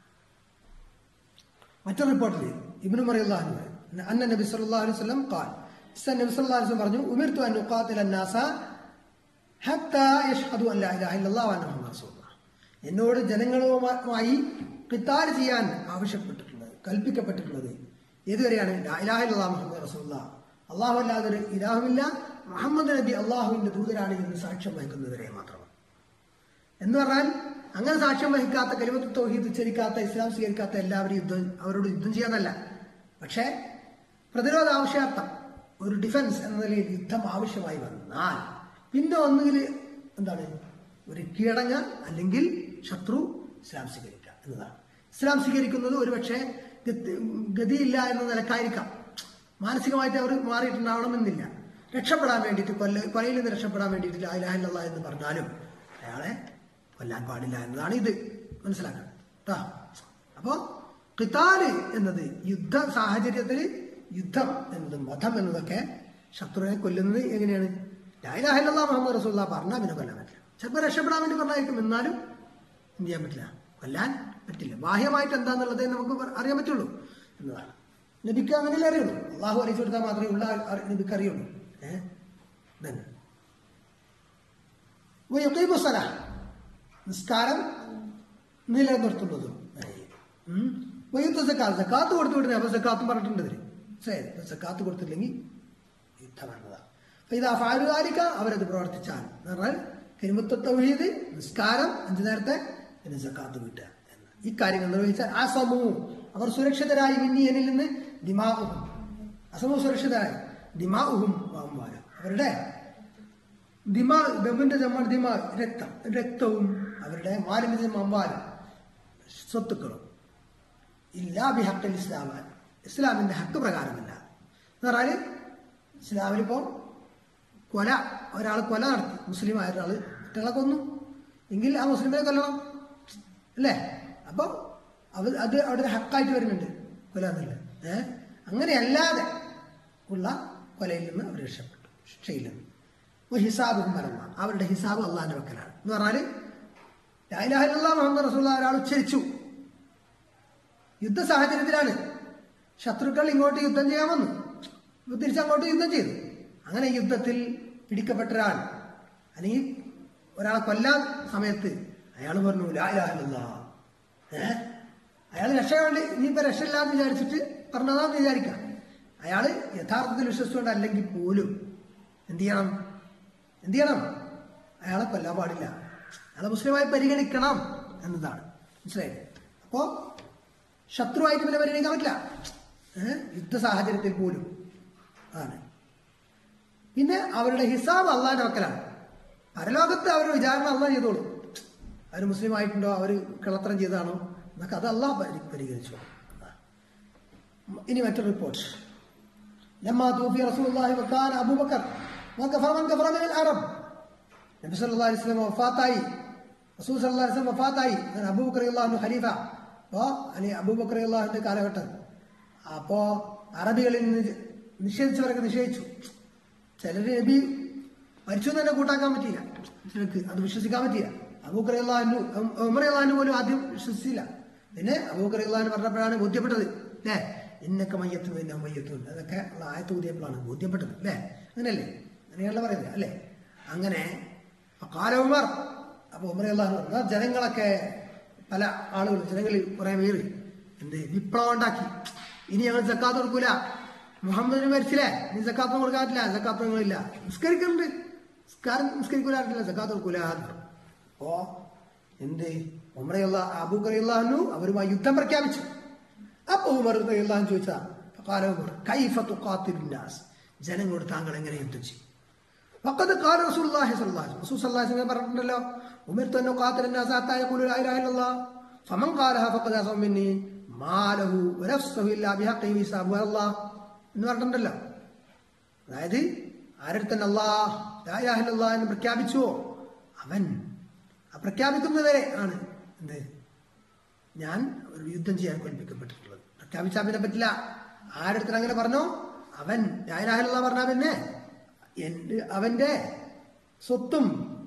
Speaker 1: മറ്റൊരു റിപ്പോർട്ടിൽ ഇബ്നു മറിയല്ലാഹു അന്ന നബി സല്ലല്ലാഹു അലൈഹി വസല്ലം ഖാൽ ഇസ്ലാം നബി സല്ലല്ലാഹു അലൈഹി വസല്ലം പറഞ്ഞു ഉമിർതു അൻ ഉഖാതില الناس حتى يشهدوا ان لا اله الا الله وان محمد رسول الله എന്നോട് ജനങ്ങളുമായി ഖിത്താൽ ചെയ്യാൻ ആവശ്യപ്പെട്ടിട്ടുള്ളത് കൽപ്പിക്കപ്പെട്ടിട്ടുള്ളത് ഏതുവരെയാണ് ലാ ഇലാഹ ഇല്ലല്ലാഹ് മുഹമ്മദ് റസൂലുള്ളാഹ് അല്ലാഹു അല്ലാതെ ഒരു ഇലാഹുമില്ല മുഹമ്മദ് നബി അള്ളാഹുവിന്റെ ദൂതരാണ് എന്ന് സാക്ഷ്യം വഹിക്കുന്നവരെ മാത്രമാണ് എന്ന് പറഞ്ഞാൽ അങ്ങനെ സാക്ഷ്യം വഹിക്കാത്ത കലിമത്ത് തൗഹീദ് ഉച്ചരിക്കാത്ത ഇസ്ലാം സ്വീകരിക്കാത്ത എല്ലാവരും യുദ്ധം അവരോട് യുദ്ധം ചെയ്യാന്നല്ല പക്ഷേ പ്രതിരോധ ആവശ്യാർത്ഥം ഒരു ഡിഫൻസ് എന്ന നിലയിൽ യുദ്ധം ആവശ്യമായി വന്നാൽ പിന്നെ ഒന്നുകിൽ എന്താണ് ഒരു കീഴടങ്ങ അല്ലെങ്കിൽ ശത്രു ഇസ്ലാം സ്വീകരിക്കുക എന്നതാണ് ഇസ്ലാം സ്വീകരിക്കുന്നത് ഒരുപക്ഷെ ഗതി- ഗതിയില്ല എന്ന നിലക്കായിരിക്കാം മാനസികമായിട്ട് അവർ മാറിയിട്ടുണ്ടാവണമെന്നില്ല രക്ഷപ്പെടാൻ വേണ്ടിയിട്ട് കൊല്ല കൊലയിൽ നിന്ന് രക്ഷപ്പെടാൻ വേണ്ടിയിട്ട് ലാ ഇലാഹ ഇല്ലല്ലാഹ് എന്ന് പറഞ്ഞാലും അയാളെ കൊല്ലാൻ പാടില്ല എന്നതാണ് ഇത് മനസ്സിലാക്കണം കേട്ടോ അപ്പോ ഖിതാല് എന്നത് യുദ്ധ സാഹചര്യത്തിൽ യുദ്ധം എന്നതും വധം എന്നതൊക്കെ ശത്രുവിനെ കൊല്ലുന്നത് എങ്ങനെയാണ് ലായിലാഹില്ലാ മുഹമ്മദ് റസൂല്ല പറഞ്ഞാൽ പിന്നെ കൊല്ലാൻ പറ്റില്ല ചിലപ്പോൾ രക്ഷപ്പെടാൻ വേണ്ടി പറഞ്ഞായിരിക്കും എന്നാലും എന്ത് ചെയ്യാൻ പറ്റില്ല കൊല്ലാൻ പറ്റില്ല ബാഹ്യമായിട്ട് എന്താന്നുള്ളതേ നമുക്ക് പറ- അറിയാൻ പറ്റുള്ളൂ എന്നതാണ് നബിക്ക് അങ്ങനെയല്ലേ അറിയുള്ളൂ അള്ളാഹു അറിയിച്ചു കൊടുത്താൽ മാത്രമേ ഉള്ള ആ- ആ നബിക്ക് അറിയുള്ളൂ ഏഹ് തന്നെ വയുക്കീമു സലാ നിസ്കാരം നിലനിർത്തുന്നതും വയ്യത്ത് സക്കാത്ത് സക്കാത്ത് കൊടുത്തു വിടുന്നത് അപ്പൊ സക്കാത്തും പറഞ്ഞിട്ടുണ്ട് ഇതില് ശരി ഇപ്പൊ സക്കാത്ത് കൊടുത്തില്ലെങ്കിൽ യുദ്ധമാണതാണ് അപ്പൊ ഇത് അഫാലുകാരിക്ക അവരത് പ്രവർത്തിച്ചാൽ എന്ന് പറഞ്ഞാൽ കരിമുത്ത തൗഹീദ് നിസ്കാരം അഞ്ചു നേരത്തെ പിന്നെ സക്കാത്ത് വീട്ടുക എന്ന് ഈ കാര്യങ്ങൾ നിർവഹിച്ചാൽ ആ സമൂഹം അവർ സുരക്ഷിതരായി മിന്നിയനിൽ നിന്ന് ദിമാഉഹും അസമൂഹം സുരക്ഷിതരായി ദിമാഉഹും വാമ്പാല അവരുടെ ദിമാ ദമിന്റെ ജമാണ് ദിമാ രക്തം രക്തവും അവരുടെ മാലിന്യ അമ്പാലും സ്വത്തുക്കളും ഇല്ലാ ബിഹക്കൽ ഇസ്ലാമാൻ ഇസ്ലാമിന്റെ ഹക്ക് പ്രകാരമല്ല എന്ന് പറഞ്ഞാല് ഇസ്ലാമിലിപ്പോ കൊല ഒരാൾ കൊല നടത്തി മുസ്ലിം ആയ ഒരാൾ മറ്റൊരാളെ കൊന്നു എങ്കിൽ ആ മുസ്ലിമിനെ കൊല്ലണം അല്ലേ അപ്പോൾ അവ അത് അവിടെ ഒരു ഹക്കായിട്ട് വരുന്നുണ്ട് കൊല എന്നുള്ളത് ഏഹ് അങ്ങനെയല്ലാതെ ഉള്ള കൊലയിൽ നിന്ന് അവർ രക്ഷപ്പെട്ടു ശിക്ഷയിൽ നിന്ന് ഒരു ഹിസാബും പരമാണ് അവരുടെ ഹിസാബ് അള്ളാഹിന്റെ വെക്കലാണ് എന്ന് പറഞ്ഞാൽ ലായിലാഹില്ല മുഹമ്മദ് റസൂള്ള ഒരാൾ ഉച്ചരിച്ചു യുദ്ധ സാഹചര്യത്തിലാണ് ശത്രുക്കൾ ഇങ്ങോട്ട് യുദ്ധം ചെയ്യാൻ വന്നു ഇവർ തിരിച്ചങ്ങോട്ട് യുദ്ധം ചെയ്തു അങ്ങനെ യുദ്ധത്തിൽ പിടിക്കപ്പെട്ട ഒരാൾ അല്ലെങ്കിൽ ഒരാളെ കൊല്ലാൻ സമയത്ത് അയാൾ പറഞ്ഞു ലായിലാഹില്ല ഏഹ് അയാൾ രക്ഷ വേണ്ടി ഇനിയിപ്പോ രക്ഷയില്ലാന്ന് വിചാരിച്ചിട്ട് പറഞ്ഞതാന്ന് വിചാരിക്കാം അയാൾ യഥാർത്ഥത്തിൽ വിശ്വസിച്ചുകൊണ്ട് അല്ലെങ്കിൽ പോലും എന്ത് ചെയ്യണം എന്ത് ചെയ്യണം അയാളെ കൊല്ലാൻ പാടില്ല അയാളെ മുസ്ലിമായി പരിഗണിക്കണം എന്നതാണ് മനസ്സിലായില്ലേ അപ്പോ ശത്രുവായിട്ട് പിന്നെ പരിഗണിക്കാൻ പറ്റില്ല ഏഹ് യുദ്ധ സാഹചര്യത്തിൽ പോലും അതാണ് പിന്നെ അവരുടെ ഹിസാബ് അള്ളാന്റെ മക്കളാണ് പരലോകത്ത് അവർ വിചാരണ അള്ളാഹ് ചെയ്തോളൂ അവർ മുസ്ലിം ആയിട്ടുണ്ടോ അവർ കിളത്തരം ചെയ്താണോ എന്നൊക്കെ അത് അള്ളാഹ് പരി- പരിഗണിച്ചു ഇനി മറ്റൊരു റിപ്പോർട്ട് لما توفي رسول الله وكان ابو بكر وكفر من كفر من العرب നബി സല്ലല്ലാഹു അലൈഹി വസല്ലം വഫാത്തായി റസൂൽ സല്ലല്ലാഹു അലൈഹി വസല്ലം വഫാത്തായി അങ്ങനെ അബൂബക്കർ റളിയല്ലാഹു അൻഹു ഖലീഫ അപ്പോൾ അലി അബൂബക്കർ റളിയല്ലാഹുവിന്റെ കാലഘട്ടം അപ്പോൾ അറബികളിൽ നിന്ന് നിഷേധിച്ചവരൊക്കെ നിഷേധിച്ചു ചിലർ നബി മരിച്ചു എന്ന് തന്നെ കൂട്ടാക്കാൻ പറ്റിയില്ല ചിലർക്ക് അത് വിശ്വസിക്കാൻ പറ്റിയില്ല അബൂബക്കർ റളിയല്ലാഹു ഉമർ റളിയല്ലാഹു പോലും ആദ്യം വിശ്വസിച്ചില്ല പിന്നെ അബൂബക്കർ റളിയല്ലാഹു പറഞ്ഞപ്പോഴാണ് ബോധ്യപ്പെട്ടത് അല്ലേ ഇന്നൊക്കെ മയ്യത്തും പിന്നെ മയ്യത്തും അതൊക്കെ ഉള്ള ആയത്ത് ഊതിയപ്പോഴാണ് ബോധ്യപ്പെട്ടത് അല്ലേ അങ്ങനെയല്ലേ അങ്ങനെയാണല്ലോ പറയുന്നത് അല്ലേ അങ്ങനെ കാല ഉമർ അപ്പൊ ഉമർ അള്ളാഹു പറഞ്ഞ ജനങ്ങളൊക്കെ പല ആളുകൾ ജനങ്ങളിൽ കുറെ പേര് എന്ത് വിപ്ലവം ഉണ്ടാക്കി ഇനി ഞങ്ങൾ ജക്കാത്ത് കൊടുക്കൂല മുഹമ്മദിന് മരിച്ചില്ലേ ഇനി ജക്കാത്ത് കൊടുക്കാൻ പറ്റില്ല ജക്കാത്ത് നിങ്ങളില്ല നിസ്കരിക്കുന്നുണ്ട് നിസ്കാരം നിസ്കരിക്കൂലാറില്ല ജക്കാത്ത് കൊടുക്കൂല എന്ന് പറഞ്ഞു. അപ്പോ എന്ത് ഉമറയുള്ള അബൂക്കറിയുള്ളു അവരുമായി യുദ്ധം പ്രഖ്യാപിച്ചു അപ്പൊ ഉമർ റളിയല്ലാഹു അൻഹു ചോദിച്ചാ ഫഖാല ഉമർ കൈഫ തുഖാത്തിലുന്നാസ് ജനങ്ങളോട് താങ്കൾ എങ്ങനെ യുദ്ധം ചെയ്യും വഖദ് ഖാല റസൂലുള്ളാഹി സ്വല്ലല്ലാഹു അലൈഹി വസല്ലം റസൂൽ സ്വല്ലല്ലാഹു അലൈഹി വസല്ലം പറഞ്ഞിട്ടുണ്ടല്ലോ ഉമിർതു അൻ ഉഖാതില الناس حتى يقولوا لا اله الا الله فمن قالها فقد عصم مني മാലഹു വനഫ്സഹു ഇല്ലാ ബിഹഖി ഹിസാബു അല്ലാഹ് എന്ന് പറഞ്ഞിട്ടുണ്ടല്ലോ അതായത് ആരടുത്തൻ അല്ലാഹ് ലാ ഇലാഹ ഇല്ലല്ലാഹ് എന്ന് പ്രഖ്യാപിച്ചുവോ അവൻ ആ പ്രഖ്യാപിക്കുന്നവരെ ആണ് എന്ത് ഞാൻ ഒരു യുദ്ധം ചെയ്യാൻ കൽപ്പിക്കപ്പെട്ടിട്ടുള്ളത് പ്രഖ്യാപിച്ചാൽ പിന്നെ പറ്റില്ല ആരടുത്തൻ അങ്ങനെ പറഞ്ഞോ അവൻ ലായിലാഹില്ല പറഞ്ഞാൽ പിന്നെ എൻ്റെ അവന്റെ സ്വത്തും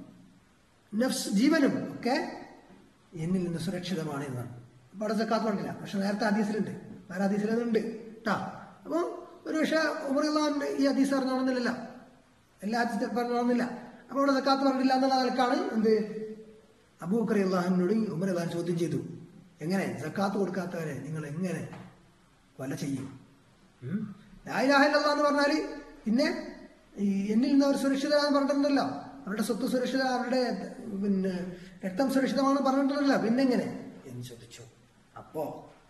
Speaker 1: നഫ്സ് ജീവനും ഒക്കെ എന്നിൽ നിന്ന് സുരക്ഷിതമാണ് എന്നാണ് അപ്പൊ അവിടെ സക്കാത്ത് പറഞ്ഞില്ല പക്ഷെ നേരത്തെ ഹദീസിലുണ്ട് വേറെ ഹദീസിലുണ്ട് കേട്ടാ അപ്പൊ ഒരു പക്ഷെ ഉമറുള്ളാന്റെ ഈ ഹദീസ് അറിഞ്ഞോണമെന്നില്ല എല്ലാ ഹദീസും പറഞ്ഞോണമെന്നില്ല അപ്പൊ അവിടെ സക്കാത്ത് പറഞ്ഞില്ല എന്നുള്ള നിലക്കാണ് എന്ത് അബൂബക്കർ അള്ളാഹിനോട് ഉമർ അള്ളാഹൻ ചോദ്യം ചെയ്തു എങ്ങനെ സക്കാത്ത് കൊടുക്കാത്തവരെ നിങ്ങൾ എങ്ങനെ കൊല ചെയ്യും ഉം? ലാ ഇലാഹ ഇല്ലല്ലാഹ് എന്ന് പറഞ്ഞാല് പിന്നെ ഈ എന്നിൽ നിന്ന് അവർ സുരക്ഷിതരാന്ന് പറഞ്ഞിട്ടുണ്ടല്ലോ അവരുടെ സ്വത്ത് സുരക്ഷിത അവരുടെ പിന്നെ രക്തം സുരക്ഷിതമാണെന്ന് പറഞ്ഞിട്ടുണ്ടല്ലോ പിന്നെ എങ്ങനെ എന്ന് ചോദിച്ചു അപ്പോ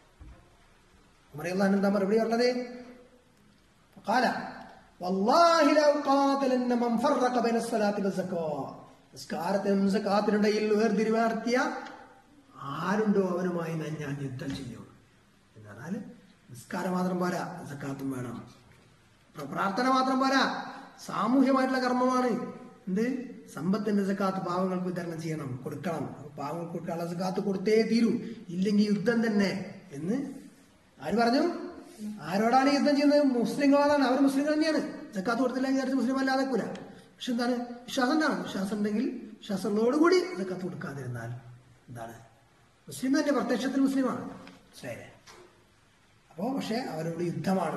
Speaker 1: ഉമറിയുള്ള എന്താ മറുപടി പറഞ്ഞത് قال والله لو قاتلن من فرق بين الصلاة والزكاة നിസ്കാരത്തിനും സക്കാത്തിനിടയിൽ വേർതിരിവ് നടത്തിയ ആരുണ്ടോ അവനുമായി ഞാൻ ഞാൻ യുദ്ധം ചെയ്യും എന്നാൽ നിസ്കാരം മാത്രം പോരാ സക്കാത്തും വേണം പ്ര- പ്രാർത്ഥന മാത്രം പോരാ സാമൂഹ്യമായിട്ടുള്ള കർമ്മമാണ് എന്ത് സമ്പത്തിന്റെ സക്കാത്ത് പാവങ്ങൾക്ക് വിതരണം ചെയ്യണം കൊടുക്കണം അപ്പൊ പാവങ്ങൾക്ക് കൊടുക്കാനുള്ള സക്കാത്ത് കൊടുത്തേ തീരൂ ഇല്ലെങ്കിൽ യുദ്ധം തന്നെ എന്ന് ആര് പറഞ്ഞു ആരോടാണ് ഈ യുദ്ധം ചെയ്യുന്നത് മുസ്ലിങ്ങളോടാണ് അവർ മുസ്ലിങ്ങൾ തന്നെയാണ് സക്കാത്ത് കൊടുത്തില്ലെങ്കിൽ വിചാരിച്ച് മുസ്ലിം അല്ലാതെ കൂല പക്ഷെ എന്താണ് വിശ്വാസം എന്താണ് വിശ്വാസം ഉണ്ടെങ്കിൽ വിശ്വാസങ്ങളോടുകൂടി സക്കാത്ത് കൊടുക്കാതിരുന്നാൽ എന്താണ് മുസ്ലിം തന്നെ പ്രത്യക്ഷത്തിൽ മുസ്ലിമാണ് മനസ്സിലായില്ലേ അപ്പോ പക്ഷെ അവരോട് യുദ്ധമാണ്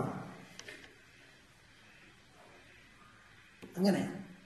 Speaker 1: അങ്ങനെ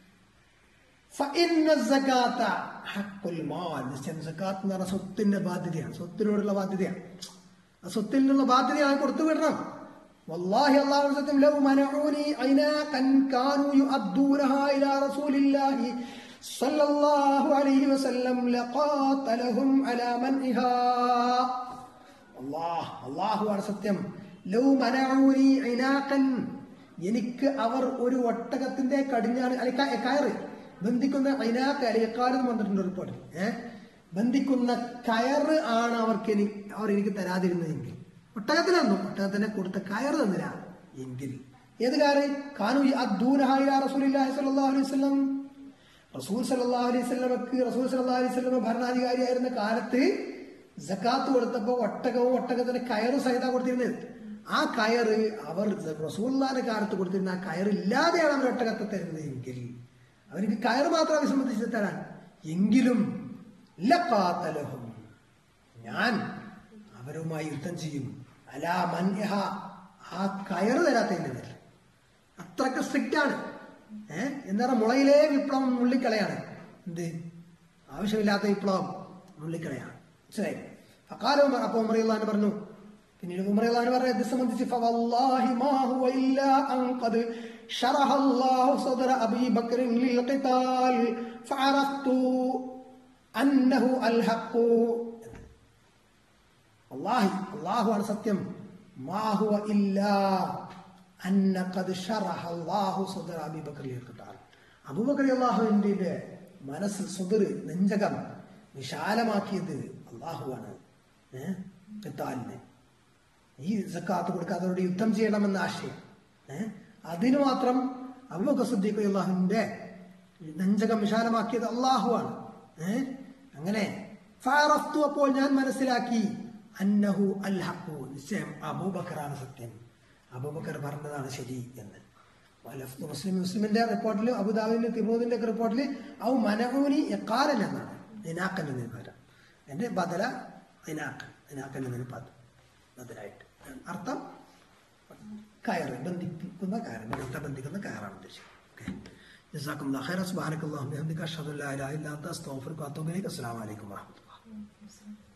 Speaker 1: ഫഇന്ന സകാത്ത ഹഖുൽ മാൽ നിശ്ചയം സക്കാത്ത് എന്ന് പറഞ്ഞ സ്വത്തിന്റെ ബാധ്യതയാണ് സ്വത്തിനോടുള്ള ബാധ്യതയാണ് ആ സ്വത്തിൽ നിന്നുള്ള ബാധ്യതയാണ് കൊടുത്തു വിടണം والله الله سكم لو منعوني عناقا كانوا يؤدونها إلى رسول الله صلى الله عليه وسلم لقاتلهم على منعها അള്ളാഹ് അള്ളാഹുവാണ് സത്യം ലൗ മനഊനി ഇനാഖൻ എനിക്ക് അവർ ഒരു ഒട്ടകത്തിന്റെ കടിഞ്ഞാണ് അല്ലെ ക- കയറ് ബന്ധിക്കുന്ന ഇനാഖ് അല്ലെ എക്കാലം എന്ന് പറഞ്ഞിട്ടുണ്ട് റിപ്പോർട്ട് ഏഹ് ബന്ധിക്കുന്ന കയറ് ആണ് അവർക്ക് എനിക്ക് അവർ എനിക്ക് തരാതിരുന്നതെങ്കിൽ ഒട്ടകത്തിനൊന്നും ഒട്ടകത്തിന് കൊടുത്ത കയറ് തന്നില്ല എങ്കിൽ ഏത് കയറ് കാനു അദ്ദൂനഹായ റസൂലില്ലാഹി സ്വല്ലല്ലാഹു അലൈഹി വസല്ലം റസൂൽ സല്ലല്ലാഹു അലൈഹി വസല്ലമക്ക് റസൂൽ സല്ലല്ലാഹു അലൈഹി വസല്ലമ ഭരണാധികാരിയായിരുന്ന കാലത്ത് സക്കാത്ത് കൊടുത്തപ്പോ ഒട്ടകവും ഒട്ടകത്തിന് കയറ് സഹിത കൊടുത്തിരുന്നത് ആ കയറ് അവർ റസൂള്ളാന്റെ കാലത്ത് കൊടുത്തിരുന്ന ആ കയറ് ഇല്ലാതെയാണ് അവർ ഒട്ടകത്തെ തരുന്നത് എങ്കിൽ അവർക്ക് കയറ് മാത്രം വിസമ്മതിച്ച് തരാൻ എങ്കിലും ലഖാത്തലഹും ഞാൻ അവരുമായി യുദ്ധം ചെയ്യും അലാ മൻഹ ആ കയറ് തരാത്തതിന്റെ പേരിൽ അത്രക്ക് സ്ട്രിക്റ്റ് ആണ് ഏഹ് എന്താ പറയുക മുളയിലെ വിപ്ലവം നുള്ളിക്കളയാണ് എന്ത് ആവശ്യമില്ലാത്ത വിപ്ലവം നുള്ളിക്കളയാണ് മനസ്സിലായി അക്കാലം ഉമർ അപ്പോൾ ഉമറിയുള്ളഹാൻ പറഞ്ഞു പിന്നീട് ഉമറിയുള്ളഹാൻ പറഞ്ഞ ഇത് സംബന്ധിച്ച് ഫവല്ലാഹി മാ ഹുവ ഇല്ലാ അൻ ഖദ് ശറഹ അല്ലാഹു സദറ അബീ ബക്കറിൻ ലിൽ ഖിതാൽ ഫഅറഫ്തു അന്നഹു അൽ ഹഖ് അല്ലാഹി അല്ലാഹുവാണ് സത്യം മാ ഹുവ ഇല്ലാ അന്ന ഖദ് ശറഹ അല്ലാഹു സദറ അബീ ബക്കർ ലിൽ ഖിതാൽ അബൂബക്കർ അല്ലാഹുവിന്റെ മനസ്സ് സുദർ നെഞ്ചകം വിശാലമാക്കിയത് അള്ളാഹുവാണ് ഏഹ് ഖിതാലിനെ ഈ സക്കാത്ത് കൊടുക്കാത്തവരോട് യുദ്ധം ചെയ്യണമെന്ന ആശയം ഏഹ് അതിന് മാത്രം അബൂബക്കർ സിദ്ദീഖ് അള്ളാഹുവിന്റെ നെഞ്ചകം വിശാലമാക്കിയത് അള്ളാഹുവാണ് ഏഹ് അങ്ങനെ ഫാറഫ്തു അപ്പോൾ ഞാൻ മനസ്സിലാക്കി അന്നഹു അൽ ഹഖു നിശ്ചയം അബൂബക്കറാണ് സത്യം അബൂബക്കർ പറഞ്ഞതാണ് ശരി എന്ന് വലഫ്ദ് മുസ്ലിം മുസ്ലിമിന്റെ റിപ്പോർട്ടിൽ അബുദാബിന്റെ തിബൂദിന്റെ ഒക്കെ റിപ്പോർട്ടിൽ ഔ മനഹൂനി എക്കാലൻ എന്നാണ് ഇനാക്കൻ എന്നതിന് പകരം എന്റെ ബദല ഇനാക്കൻ ഇനാക്കൻ എന്നതിന് പദം ബദലായിട്ട് അർത്ഥം കയറ് ബന്ധിപ്പിക്കുന്ന കയറ് ബന്ധത്തെ ബന്ധിക്കുന്ന കയറാണ് ഉദ്ദേശിക്കുന്നത് ഓക്കെ ജസാക്കും ഖൈറ സുബ്ഹാനക്കല്ലാഹു ബിഹംദിക അഷ്ഹദു അല്ലാ ഇലാഹ ഇല്ല അൻത അസ്തഗ്ഫിറുക വഅത്തൂബു ഇലൈക അസ്സലാമു അലൈക്കും വറഹ്മത്തുള്ളാഹി